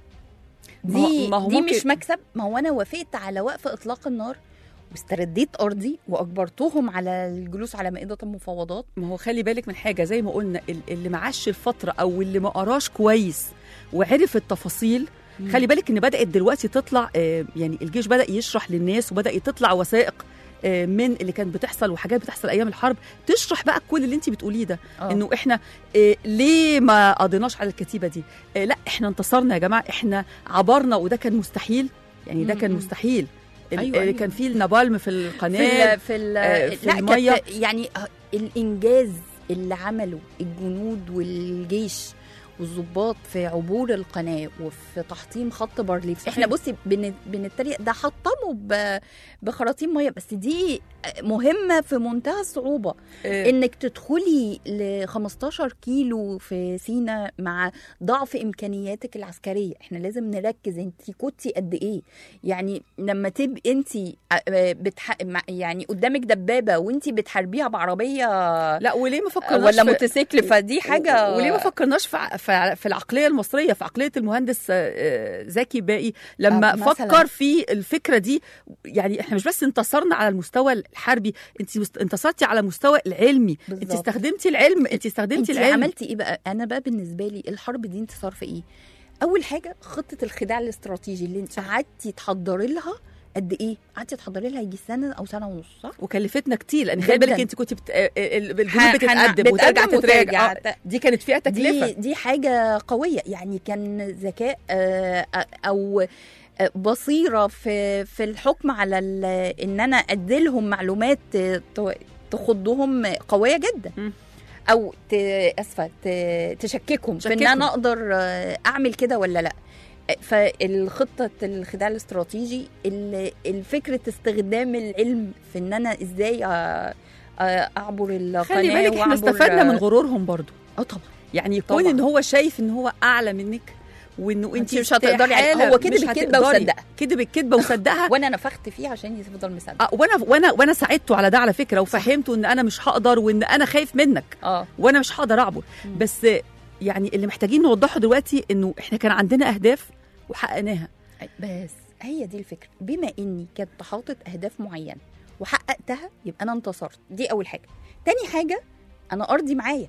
ما هو- دي ما هو دي ممكن- مش مكسب ما هو انا وافقت على وقف اطلاق النار واسترديت ارضي واجبرتهم على الجلوس على مائده المفاوضات ما هو خلي بالك من حاجه زي ما قلنا ال- اللي معاش الفتره او اللي ما قراش كويس وعرف التفاصيل خلي بالك ان بدات دلوقتي تطلع آه، يعني الجيش بدا يشرح للناس وبدا تطلع وثائق آه، من اللي كانت بتحصل وحاجات بتحصل ايام الحرب تشرح بقى كل اللي انت بتقوليه ده آه. انه احنا آه، ليه ما قضيناش على الكتيبه دي آه، لا احنا انتصرنا يا جماعه احنا عبرنا وده كان مستحيل يعني ده كان مم. مستحيل ال- أيوة، آه، أيوة. كان في النابالم في في القناه ال في ال آه، في لا المية. كانت يعني آه، الانجاز اللي عمله الجنود والجيش والظباط في عبور القناه وفي تحطيم خط بارليف احنا بصي بن- بنتريق ده حطموا ب- بخراطيم ميه بس دي مهمه في منتهى الصعوبه آه، انك تدخلي ل 15 كيلو في سينا مع ضعف امكانياتك العسكريه احنا لازم نركز انت كنتي قد ايه يعني لما تبقي انت بتح... مع- يعني قدامك دبابه وانت بتحاربيها بعربيه لا وليه ما فكرناش ولا في- موتوسيكل فدي حاجه وليه ما فكرناش في ع- في ع- في العقليه المصريه في عقليه المهندس آه، زكي باقي لما آه، مثلاً. فكر في الفكره دي يعني احنا مش بس انتصرنا على المستوى الحربي انت مست- انتصرتي على المستوى العلمي انت بالظبط. استخدمتي العلم انت استخدمتي انت العلم عملتي ايه بقى انا بقى بالنسبه لي الحرب دي انتصار في ايه اول حاجه خطه الخداع الاستراتيجي اللي انت قعدتي تحضري لها قد ايه قعدتي تحضري لها يجي سنه او سنه ونص صح وكلفتنا كتير لان خلي جداً. بالك انت كنت بت... آه، آه، الجنود ح- بتتقدم حن- وترجع بتقدم تتراجع وترجع. آه، دي كانت فيها تكلفه دي دي حاجه قويه يعني كان ذكاء آه، او آه، بصيره في في الحكم على ال- ان انا ادي لهم معلومات آه، ت- تخضهم قويه جدا م. او ت... اسفه ت... تشككهم في ان تشككهم. انا اقدر آه، اعمل كده ولا لا فالخطة الخداع الاستراتيجي ال- الفكرة استخدام العلم في ان انا ازاي آه، آه، اعبر القناة خلي بالك احنا وأعبر- استفدنا من غرورهم برضو اه طبعا يعني يكون طبعاً. ان هو شايف ان هو اعلى منك وانه انت انتي مش هتقدري عليه. استحالة هو كدب مش الكدبة هتقدري. وصدقها. كدب الكدبه وصدقها وانا نفخت فيه عشان يفضل مصدق آه، وانا وانا وانا ساعدته على ده على فكره وفهمته ان انا مش هقدر وان انا خايف منك اه وانا مش هقدر اعبر مم. بس يعني اللي محتاجين نوضحه دلوقتي انه احنا كان عندنا اهداف وحققناها بس هي دي الفكره بما اني كنت حاطط اهداف معينه وحققتها يبقى انا انتصرت دي اول حاجه تاني حاجه انا ارضي معايا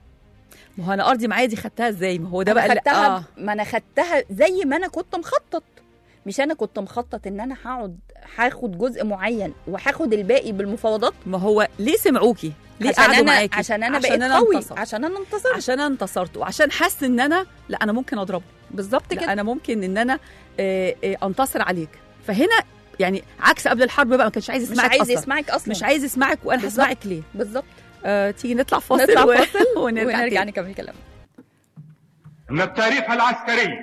ما هو انا ارضي معايا دي خدتها ازاي ما هو ده بقى أنا اللي- خدتها آه. ما انا خدتها زي ما انا كنت مخطط مش انا كنت مخطط ان انا هقعد هاخد جزء معين وهاخد الباقي بالمفاوضات ما هو ليه سمعوكي ليه عشان قعدوا انا معاكي عشان انا عشان بقيت أنا قوي انتصرت. عشان انا انتصرت عشان انا انتصرت وعشان حاسس ان انا لا انا ممكن اضربه بالظبط لا كده انا ممكن ان انا آه، آه، انتصر عليك فهنا يعني عكس قبل الحرب بقى ما كانش عايز مش يسمعك عايز أصلاً. يسمعك اصلا مش عايز يسمعك وانا بالظبط. هسمعك ليه بالظبط آه، تيجي نطلع فاصل نطلع و- فاصل ونرجع, ونرجع تاني. نكمل كلامنا ان التاريخ العسكري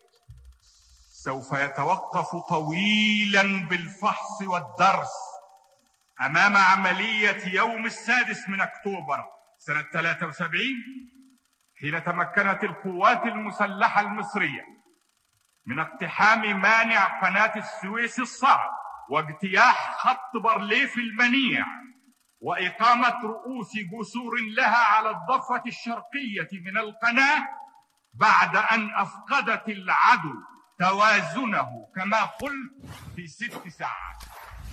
سوف يتوقف طويلا بالفحص والدرس امام عمليه يوم السادس من اكتوبر سنه 73 حين تمكنت القوات المسلحه المصريه من اقتحام مانع قناه السويس الصعب واجتياح خط بارليف المنيع واقامه رؤوس جسور لها على الضفه الشرقيه من القناه بعد أن أفقدت العدو توازنه كما قلت في ست ساعات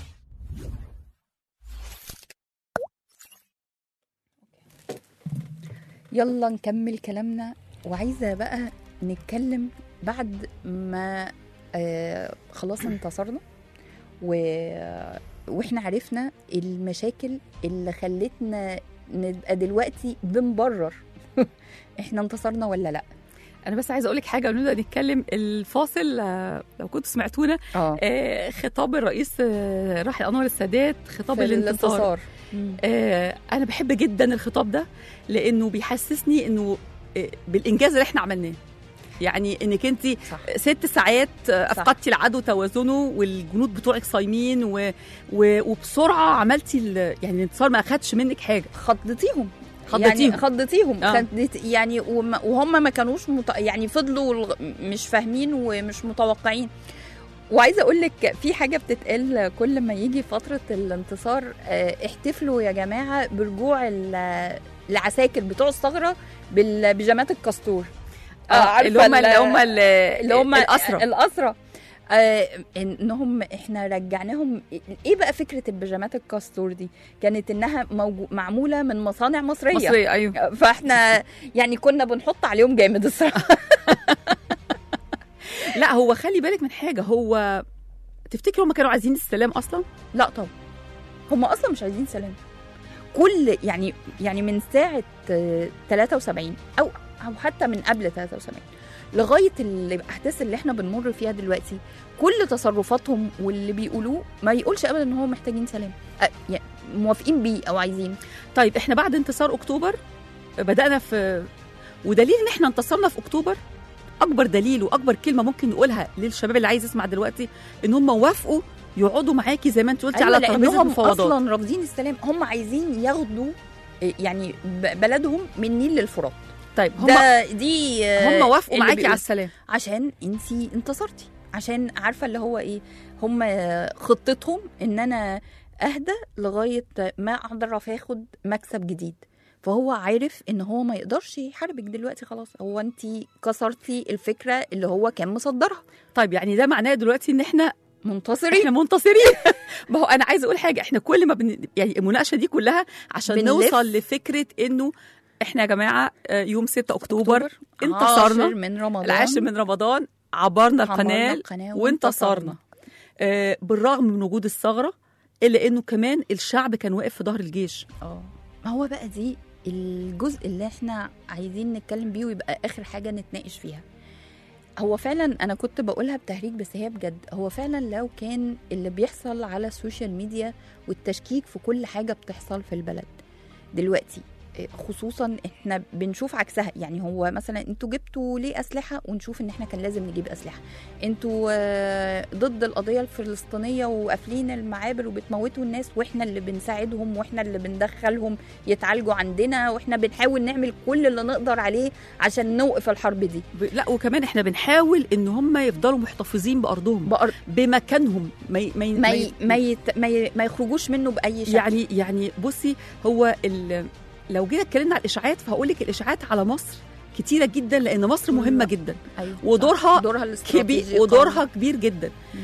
يلا نكمل كلامنا وعايزه بقى نتكلم بعد ما آه خلاص انتصرنا و... واحنا عرفنا المشاكل اللي خلتنا نبقى دلوقتي بنبرر احنا انتصرنا ولا لا انا بس عايزه اقول لك حاجه ونبدا نتكلم الفاصل آه، لو كنتوا سمعتونا اه آه، خطاب الرئيس آه، راحل انور السادات خطاب في الانتصار آه، انا بحب جدا الخطاب ده لانه بيحسسني انه آه، بالانجاز اللي احنا عملناه يعني انك انت صح ست ساعات آه، صح. افقدتي العدو توازنه والجنود بتوعك صايمين و... و... وبسرعه عملتي ال... يعني الانتصار ما اخدش منك حاجه خضتيهم خضتيهم. يعني خضتيهم آه. خدت يعني وم- وهم ما كانوش مت... يعني فضلوا الغ- مش فاهمين ومش متوقعين وعايزه اقول لك في حاجه بتتقال كل ما يجي فتره الانتصار آه، احتفلوا يا جماعه برجوع ال- العساكر بتوع الثغره بالبيجامات الكاستور آه عارفة اللي هم ال- اللي هم ال- اللي هم الاسرى الاسرى آه انهم احنا رجعناهم ايه بقى فكره البيجامات الكاستور دي كانت انها موجو معموله من مصانع مصريه, مصريه ايوه فاحنا يعني كنا بنحط عليهم جامد الصراحه لا هو خلي بالك من حاجه هو تفتكروا هم كانوا عايزين السلام اصلا لا طبعا هم اصلا مش عايزين سلام كل يعني يعني من ساعه آه، 73 او او حتى من قبل 73 لغايه الاحداث اللي احنا بنمر فيها دلوقتي كل تصرفاتهم واللي بيقولوه ما يقولش ابدا ان هم محتاجين سلام أه، يعني موافقين بيه او عايزين طيب احنا بعد انتصار اكتوبر بدانا في ودليل ان احنا انتصرنا في اكتوبر اكبر دليل واكبر كلمه ممكن نقولها للشباب اللي عايز يسمع دلوقتي ان هم وافقوا يقعدوا معاكي زي ما انت قلتي أيوة على ترابيزه لانهم المفاوضات اصلا رافضين السلام هم عايزين ياخدوا إيه، يعني ب- بلدهم من النيل للفرات طيب هم ده دي آه، هم وافقوا اللي معاكي بيقول- على السلام عشان انت انتصرتي عشان عارفه اللي هو ايه هم خطتهم ان انا اهدى لغايه ما اعرف اخد مكسب جديد فهو عارف ان هو ما يقدرش يحاربك دلوقتي خلاص هو انت كسرتي الفكره اللي هو كان مصدرها طيب يعني ده معناه دلوقتي ان احنا منتصرين احنا منتصرين ما هو انا عايزه اقول حاجه احنا كل ما بن... يعني المناقشه دي كلها عشان بنلف. نوصل لفكره انه احنا يا جماعه آه، يوم 6 اكتوبر عاشر انتصرنا من رمضان العاشر من رمضان عبرنا عبرنا القناه القناة وانتصرنا آه، بالرغم من وجود الثغره الا انه كمان الشعب كان واقف في ظهر الجيش اه ما هو بقى دي الجزء اللي احنا عايزين نتكلم بيه ويبقى اخر حاجه نتناقش فيها هو فعلا انا كنت بقولها بتهريج بس هي بجد هو فعلا لو كان اللي بيحصل على السوشيال ميديا والتشكيك في كل حاجه بتحصل في البلد دلوقتي إيه، خصوصا احنا بنشوف عكسها يعني هو مثلا انتوا جبتوا ليه اسلحه ونشوف ان احنا كان لازم نجيب اسلحه انتوا آه، ضد القضيه الفلسطينيه وقافلين المعابر وبتموتوا الناس واحنا اللي بنساعدهم واحنا اللي بندخلهم يتعالجوا عندنا واحنا بنحاول نعمل كل اللي نقدر عليه عشان نوقف الحرب دي ب... لا وكمان احنا بنحاول ان هم يفضلوا محتفظين بارضهم بقر بمكانهم ما ي... ما ي... ما ي... ما, يت... ما, ي... ما يخرجوش منه باي شكل يعني يعني بصي هو ال... لو جينا اتكلمنا على الاشاعات فهقول لك الاشاعات على مصر كتيره جدا لان مصر مهمه جدا أيوة. ودورها دورها كبير الاستراتيجي ودورها قوي. كبير جدا مم.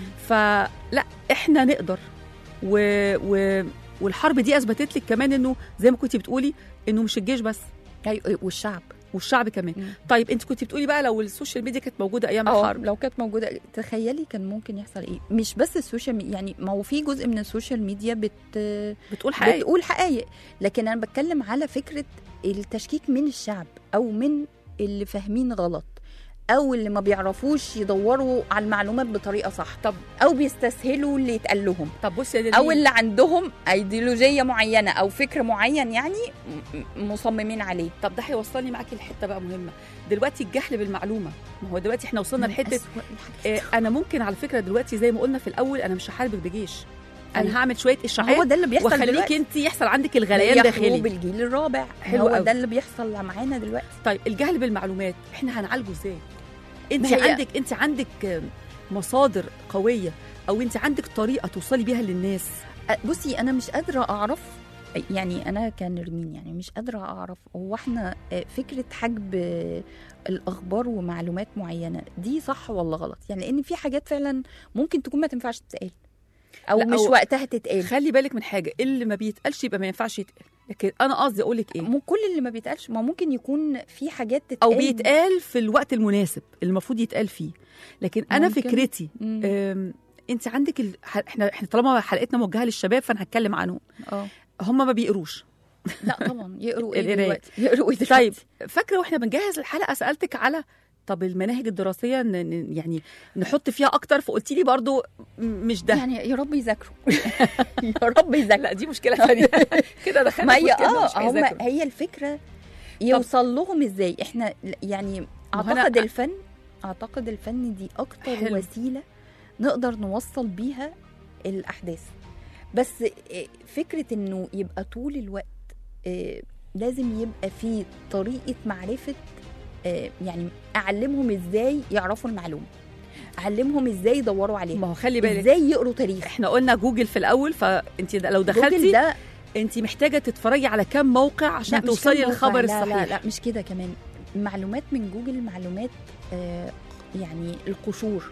فلا احنا نقدر و... و... والحرب دي اثبتت لك كمان انه زي ما كنتي بتقولي انه مش الجيش بس ايوه والشعب والشعب كمان مم. طيب انت كنتي بتقولي بقى لو السوشيال ميديا كانت موجوده ايام اه الحرب لو كانت موجوده تخيلي كان ممكن يحصل ايه مش بس السوشيال ميديا يعني ما هو في جزء من السوشيال ميديا بت بتقول حقيقة بتقول حقائق لكن انا بتكلم على فكره التشكيك من الشعب او من اللي فاهمين غلط او اللي ما بيعرفوش يدوروا على المعلومات بطريقه صح طب او بيستسهلوا اللي يتقال لهم طب بصي يا او نرمين، اللي عندهم ايديولوجيه معينه او فكر معين يعني م- مصممين عليه طب ده هيوصلني معاكي لحته بقى مهمه دلوقتي الجهل بالمعلومه ما هو دلوقتي احنا وصلنا من لحته أسوأ الحاجات. آه، انا ممكن على فكره دلوقتي زي ما قلنا في الاول انا مش هحاربك بجيش أيوة. انا هعمل شويه ما هو اشاعات ده اللي بيحصل واخليك دلوقتي انت يحصل عندك الغليان يخرجوا داخلي بالجيل الرابع حلو هو قوي. ده اللي بيحصل معانا دلوقتي طيب الجهل بالمعلومات احنا هنعالجه ازاي انت ما هي- عندك انت عندك آه، مصادر قويه او انت عندك طريقه توصلي بيها للناس أ- بصي انا مش قادره اعرف يعني انا كنرمين يعني مش قادره اعرف هو احنا آه، فكره حجب آه، الاخبار ومعلومات معينه دي صح ولا غلط يعني لان في حاجات فعلا ممكن تكون ما تنفعش تتقال او لا، مش أو- وقتها تتقال خلي بالك من حاجه اللي ما بيتقالش يبقى ما ينفعش يتقال لكن انا قصدي اقول لك ايه مو كل اللي ما بيتقالش ما ممكن يكون في حاجات تتقال او بيتقال في الوقت المناسب اللي المفروض يتقال فيه لكن انا ممكن. فكرتي مم. أم، انت عندك ال... ح- احنا احنا طالما حلقتنا موجهه للشباب فانا هتكلم عنهم اه هم ما بيقروش لا طبعا يقروا ايه القراية. دلوقتي يقروا ايه دلوقتي طيب فاكره واحنا بنجهز الحلقه سالتك على طب المناهج الدراسيه ن... ن- يعني نحط فيها اكتر فقلتي لي برضو م- مش ده يعني يا رب يذاكروا يا رب يذاكروا لا دي مشكله ثانيه كده دخلنا ما في هي مشكلة مش اه هم هيذاكروا. هي الفكره يوصل لهم ازاي احنا يعني ما هو أنا- اعتقد الفن اعتقد الفن دي اكتر حلو. وسيله نقدر نوصل بيها الاحداث بس آه، فكره انه يبقى طول الوقت آه، لازم يبقى في طريقه معرفه آه، يعني اعلمهم ازاي يعرفوا المعلومه اعلمهم ازاي يدوروا عليها ما هو خلي بالك ازاي يقروا تاريخ احنا قلنا جوجل في الاول فانت لو جوجل دخلتي ده انت محتاجه تتفرجي على كام موقع عشان لا، مش توصلي كام موقع، للخبر لا الصحيح لا لا مش كده كمان معلومات من جوجل معلومات آه يعني القشور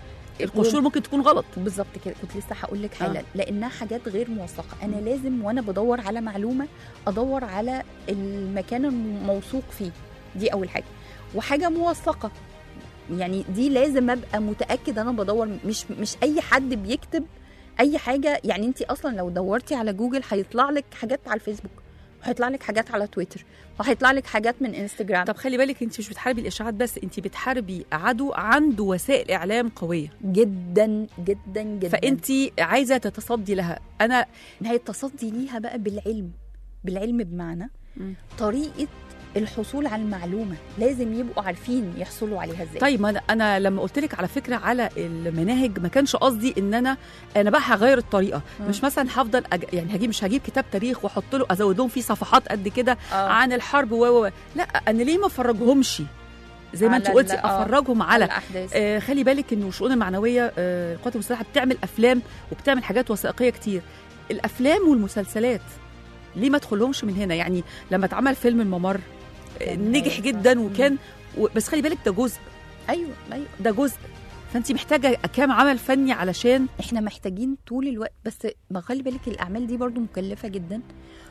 القشور ممكن تكون غلط بالظبط كده كنت لسه هقول لك حالا لانها حاجات غير موثقه انا لازم وانا بدور على معلومه ادور على المكان الموثوق فيه دي اول حاجه وحاجه موثقه يعني دي لازم ابقى متاكد انا بدور مش مش اي حد بيكتب اي حاجه يعني انت اصلا لو دورتي على جوجل هيطلع لك حاجات على الفيسبوك وهيطلع لك حاجات على تويتر وهيطلع لك حاجات من انستجرام طب خلي بالك انت مش بتحاربي الاشاعات بس انت بتحاربي عدو عنده وسائل اعلام قويه جدا جدا جدا فانت عايزه تتصدي لها انا هي التصدي ليها بقى بالعلم بالعلم بمعنى مم. طريقه الحصول على المعلومه لازم يبقوا عارفين يحصلوا عليها ازاي طيب ما أنا- انا لما قلت لك على فكره على المناهج ما كانش قصدي ان انا انا بقى هغير الطريقه مم. مش مثلا هفضل أج... يعني هجيب مش هجيب كتاب تاريخ واحط له ازود لهم فيه صفحات قد كده آه. عن الحرب و و و. لا انا ليه ما افرجهمش زي ما انت على قلتي ال- آه. افرجهم على الاحداث آه خلي بالك انه الشؤون المعنويه آه القوات المسلحه بتعمل افلام وبتعمل حاجات وثائقيه كتير الافلام والمسلسلات ليه ما ادخلهمش من هنا يعني لما اتعمل فيلم الممر آه، كان نجح هايل. جدا وكان و... بس خلي بالك ده جزء ايوه ايوه ده جزء فانت محتاجه كام عمل فني علشان احنا محتاجين طول الوقت بس ما خلي بالك الاعمال دي برضو مكلفه جدا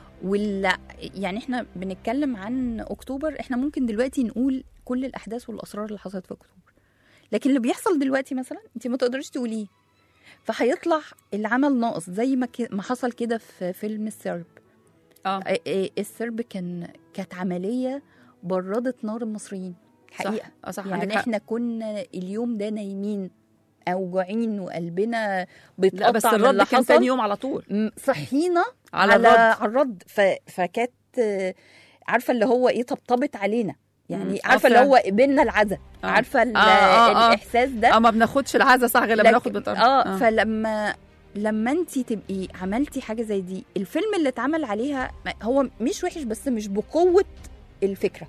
ولا يعني احنا بنتكلم عن اكتوبر احنا ممكن دلوقتي نقول كل الاحداث والاسرار اللي حصلت في اكتوبر لكن اللي بيحصل دلوقتي مثلا انت ما تقدريش تقوليه فهيطلع العمل ناقص زي ما ك- ما حصل كده في فيلم السرب اه آه، آه، السرب كان كانت عمليه بردت نار المصريين حقيقه صح آه، صح يعني عندك حق. احنا كنا اليوم ده نايمين اوجعين وقلبنا بيتقطع لا بس من الرد اللي كان حصل. تاني يوم على طول م- صحينا على على, الرد. على الرد ف... فكانت آه، عارفه اللي هو ايه طبطبت علينا مم. يعني آه، عارفه اللي فعلا. هو قبلنا العزا آه. عارفه ال- آه، آه، آه. الاحساس ده اه ما بناخدش العزا صح غير لما لكن- ناخد بطرف اه فلما لما انت تبقي عملتي حاجه زي دي الفيلم اللي اتعمل عليها ما- هو مش وحش بس مش بقوه الفكره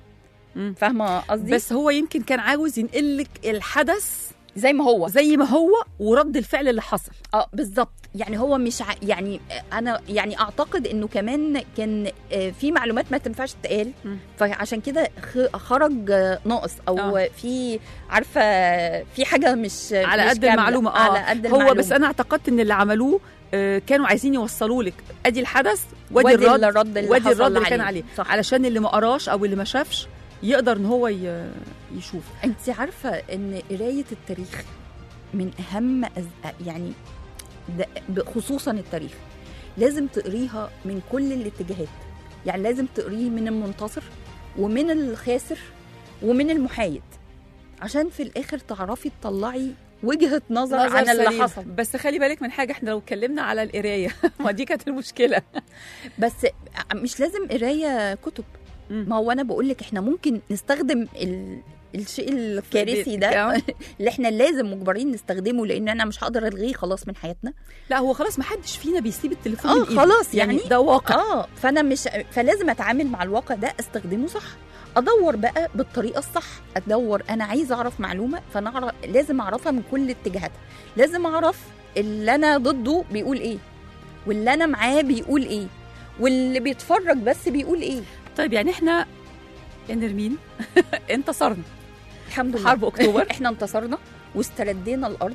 مم. فاهمه قصدي بس هو يمكن كان عاوز ينقل لك الحدث زي ما هو زي ما هو ورد الفعل اللي حصل اه بالظبط يعني هو مش ع... يعني انا يعني اعتقد انه كمان كان آه، في معلومات ما تنفعش تتقال مم. فعشان كده خ- خرج آه، ناقص او آه. في عارفه في حاجه مش على مش قد كاملة. المعلومه اه على قد هو المعلومة. بس انا اعتقدت ان اللي عملوه آه، كانوا عايزين يوصلوا لك ادي الحدث وادي وادي الرد الرد اللي وادي حصل الرد اللي كان عليه. عليه صح. علشان اللي ما قراش او اللي ما شافش يقدر ان هو ي- يشوف انت عارفه ان قرايه التاريخ من اهم أز... يعني ده ب- خصوصا التاريخ لازم تقريها من كل الاتجاهات يعني لازم تقريه من المنتصر ومن الخاسر ومن المحايد عشان في الاخر تعرفي تطلعي وجهه نظر, نظر عن اللي سليم. حصل بس خلي بالك من حاجه احنا لو اتكلمنا على القرايه ما دي كانت المشكله بس مش لازم قرايه كتب مم. ما هو انا بقول لك احنا ممكن نستخدم ال... الشيء الكارثي ده آه. اللي احنا لازم مجبرين نستخدمه لان انا مش هقدر الغيه خلاص من حياتنا لا هو خلاص ما حدش فينا بيسيب التليفون اه من إيده. خلاص يعني يعني ده واقع اه فانا مش فلازم اتعامل مع الواقع ده استخدمه صح ادور بقى بالطريقه الصح ادور انا عايزه اعرف معلومه فانا أعرف لازم اعرفها من كل اتجاهاتها لازم اعرف اللي انا ضده بيقول ايه واللي انا معاه بيقول ايه واللي بيتفرج بس بيقول ايه طيب يعني احنا يا نرمين انتصرنا الحمد لله حرب أكتوبر. احنا انتصرنا واستردينا الارض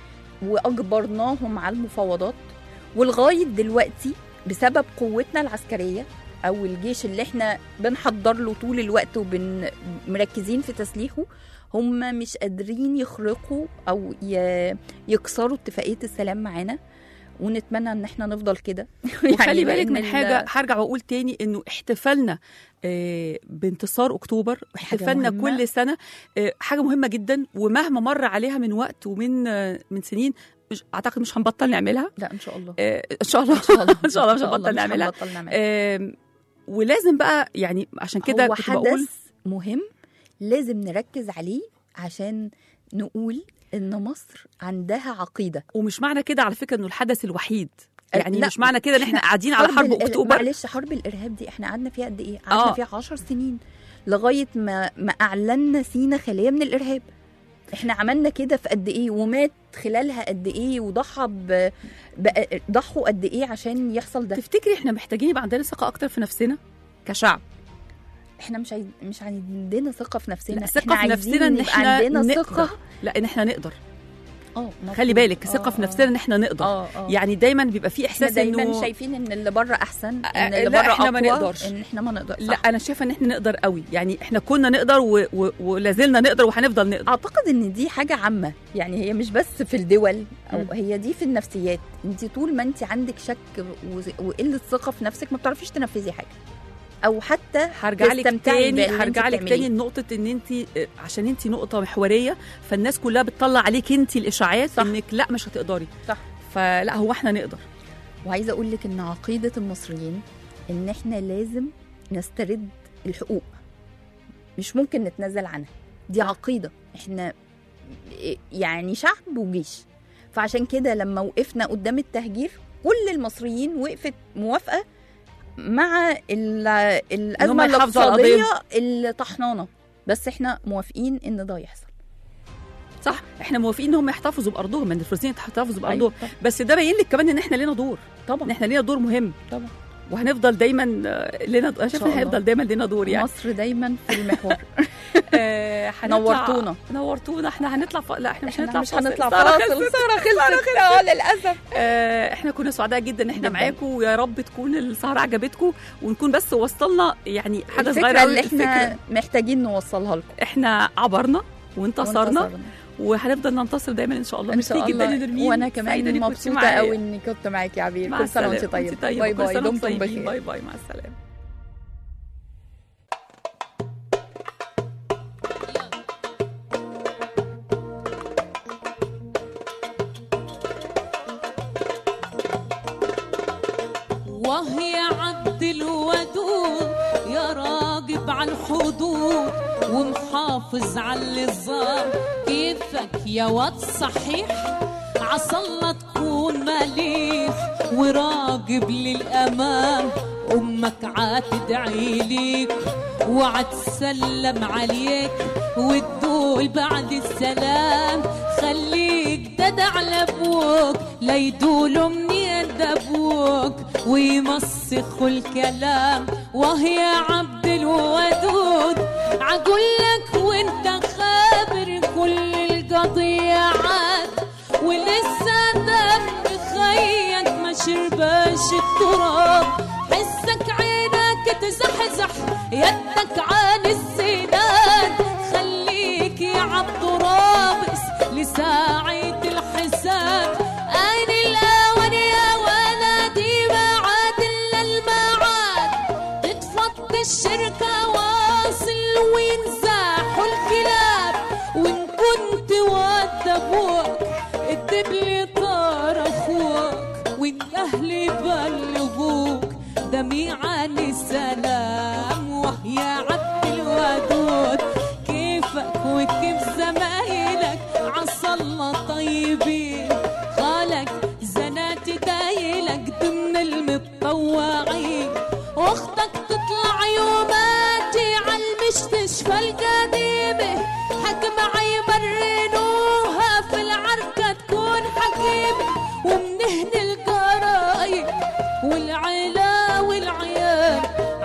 واجبرناهم على المفاوضات ولغايه دلوقتي بسبب قوتنا العسكريه او الجيش اللي احنا بنحضر له طول الوقت ومركزين في تسليحه هم مش قادرين يخرقوا او ي- يكسروا اتفاقيه السلام معانا ونتمنى ان احنا نفضل كده وخلي بالك لأن من ال- حاجه هرجع واقول تاني انه احتفالنا آه، بانتصار اكتوبر واحتفالنا مهمة. كل سنه آه، حاجه مهمه جدا ومهما مر عليها من وقت ومن آه، من سنين مش اعتقد مش هنبطل نعملها لا ان شاء الله آه، ان شاء الله ان شاء الله ان شاء الله مش هنبطل نعملها هنبطل نعملها آم، ولازم بقى يعني عشان كده هو كنت بقول حدث مهم لازم نركز عليه عشان نقول ان مصر عندها عقيده ومش معنى كده على فكره انه الحدث الوحيد يعني لا، مش معنى كده ان احنا قاعدين على حرب الإر- اكتوبر معلش حرب الارهاب دي احنا قعدنا فيها قد ايه قعدنا آه. فيها 10 سنين لغايه ما ما اعلنا سينا خاليه من الارهاب احنا عملنا كده في قد ايه ومات خلالها قد ايه وضحى ب... ب... ضحوا قد ايه عشان يحصل ده تفتكري احنا محتاجين يبقى عندنا ثقه اكتر في نفسنا كشعب احنا مش عايز... مش عندنا ثقه في نفسنا لا، ثقة احنا في عايزين نفسنا إن يبقى إحنا عندنا نقدر. ثقه لا ان احنا نقدر اه خلي مفهوم. بالك آه، ثقه في آه. نفسنا ان احنا نقدر اه اه يعني دايما بيبقى في احنا احساس دايما انه شايفين ان اللي بره احسن آه، ان اللي لا، بره إحنا ما اقوى نقدرش. ان احنا ما نقدر لا صح. انا شايفه ان احنا نقدر قوي يعني احنا كنا نقدر و... و... ولازلنا نقدر وهنفضل نقدر اعتقد ان دي حاجه عامه يعني هي مش بس في الدول او مم. هي دي في النفسيات انت طول ما انت عندك شك و- وقله ثقه في نفسك ما بتعرفيش تنفذي حاجه او حتى هرجع لك تستمتعي تاني باللي انت هرجع لك بتعمليه. تاني لنقطه ان انت آه، عشان انت نقطه محوريه فالناس كلها بتطلع عليك انت الاشاعات صح. انك لا مش هتقدري صح. فلا هو احنا نقدر وعايزه اقول لك ان عقيده المصريين ان احنا لازم نسترد الحقوق مش ممكن نتنازل عنها دي عقيده احنا يعني شعب وجيش فعشان كده لما وقفنا قدام التهجير كل المصريين وقفت موافقه مع ال- الازمه يحافظوا على الاقتصاديه اللي طحنانه بس احنا موافقين ان ده يحصل صح احنا موافقين ان هم يحتفظوا بارضهم ان الفلسطينيين يحتفظوا بارضهم أيوة طبعا. بس ده باين لك كمان ان احنا لينا دور طبعا ان احنا لينا دور مهم طبعا وهنفضل دايما آه، لنا انا شاء شايفه الله. هيفضل دايما لينا دور يعني مصر دايما في المحور آه، هنطلع- نورتونا. نورتونا احنا هنطلع ف... لا احنا مش احنا هنطلع مش فاصل. هنطلع سارة فاصل خلصت. ساره خلصت اه للاسف آه، احنا كنا سعداء جدا ان احنا جداً. معاكم ويا رب تكون السهره عجبتكم ونكون بس وصلنا يعني حاجه صغيره الفكره قوي اللي احنا الفكرة. محتاجين نوصلها لكم احنا عبرنا وانتصرنا وانتصرنا. وهنفضل ننتصر دايما ان شاء الله ان شاء ميرسي جدا يا الله نرمين وانا سعيدة كمان إنك كنتي مبسوطه معايا. قوي اني كنت معاكي يا عبير مع كل سنه السلامة. وانت وأنت طيبه باي كل باي سنة وأنتم دمتم طيبين. بخير باي باي مع السلامه وهي عبد الودود يا راقب على الحدود ومحافظ على النظام كيفك يا واد صحيح عصلنا تكون مليح وراقب للأمام أمك عاتدعي ليك وعتسلم عليك وتقول بعد السلام خليك ددع لابوك ليدولوا من يد ابوك ويمسخوا الكلام وهي عبد الودود عقولك وانت خابر كل القضية عاد ولسه دم خيك ما شرباش التراب حسك عينك تزحزح يدك عن السنان خليك يا عبد رابس لساعة الحساب أين الأوان يا ولدي ما عاد إلا المعاد تتفض الشركة واصل وينزاحوا الكلاب وإن كنت ود أبوك اكتب لي طار أخوك وإن أهلي بلغوك دمي عن السلام وهي عبد الودود كيفك وكيف زمايلك عصلنا طيبين خالك زنات دايلك ضمن المتطوعين واختك تطلع يوماتي عالمستشفى القديمة حكم يمرنوها في العركة تكون حكيمة ومن هنا القرايب والعيلة والعيال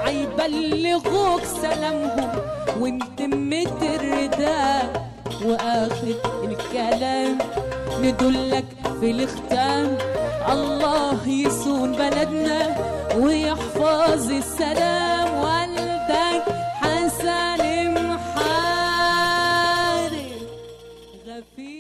عيبلغوك سلامهم وانت مت الرداء واخر الكلام ندلك في الختام الله يصون بلدنا ويحفظ السلام والدك حسن محارب غفير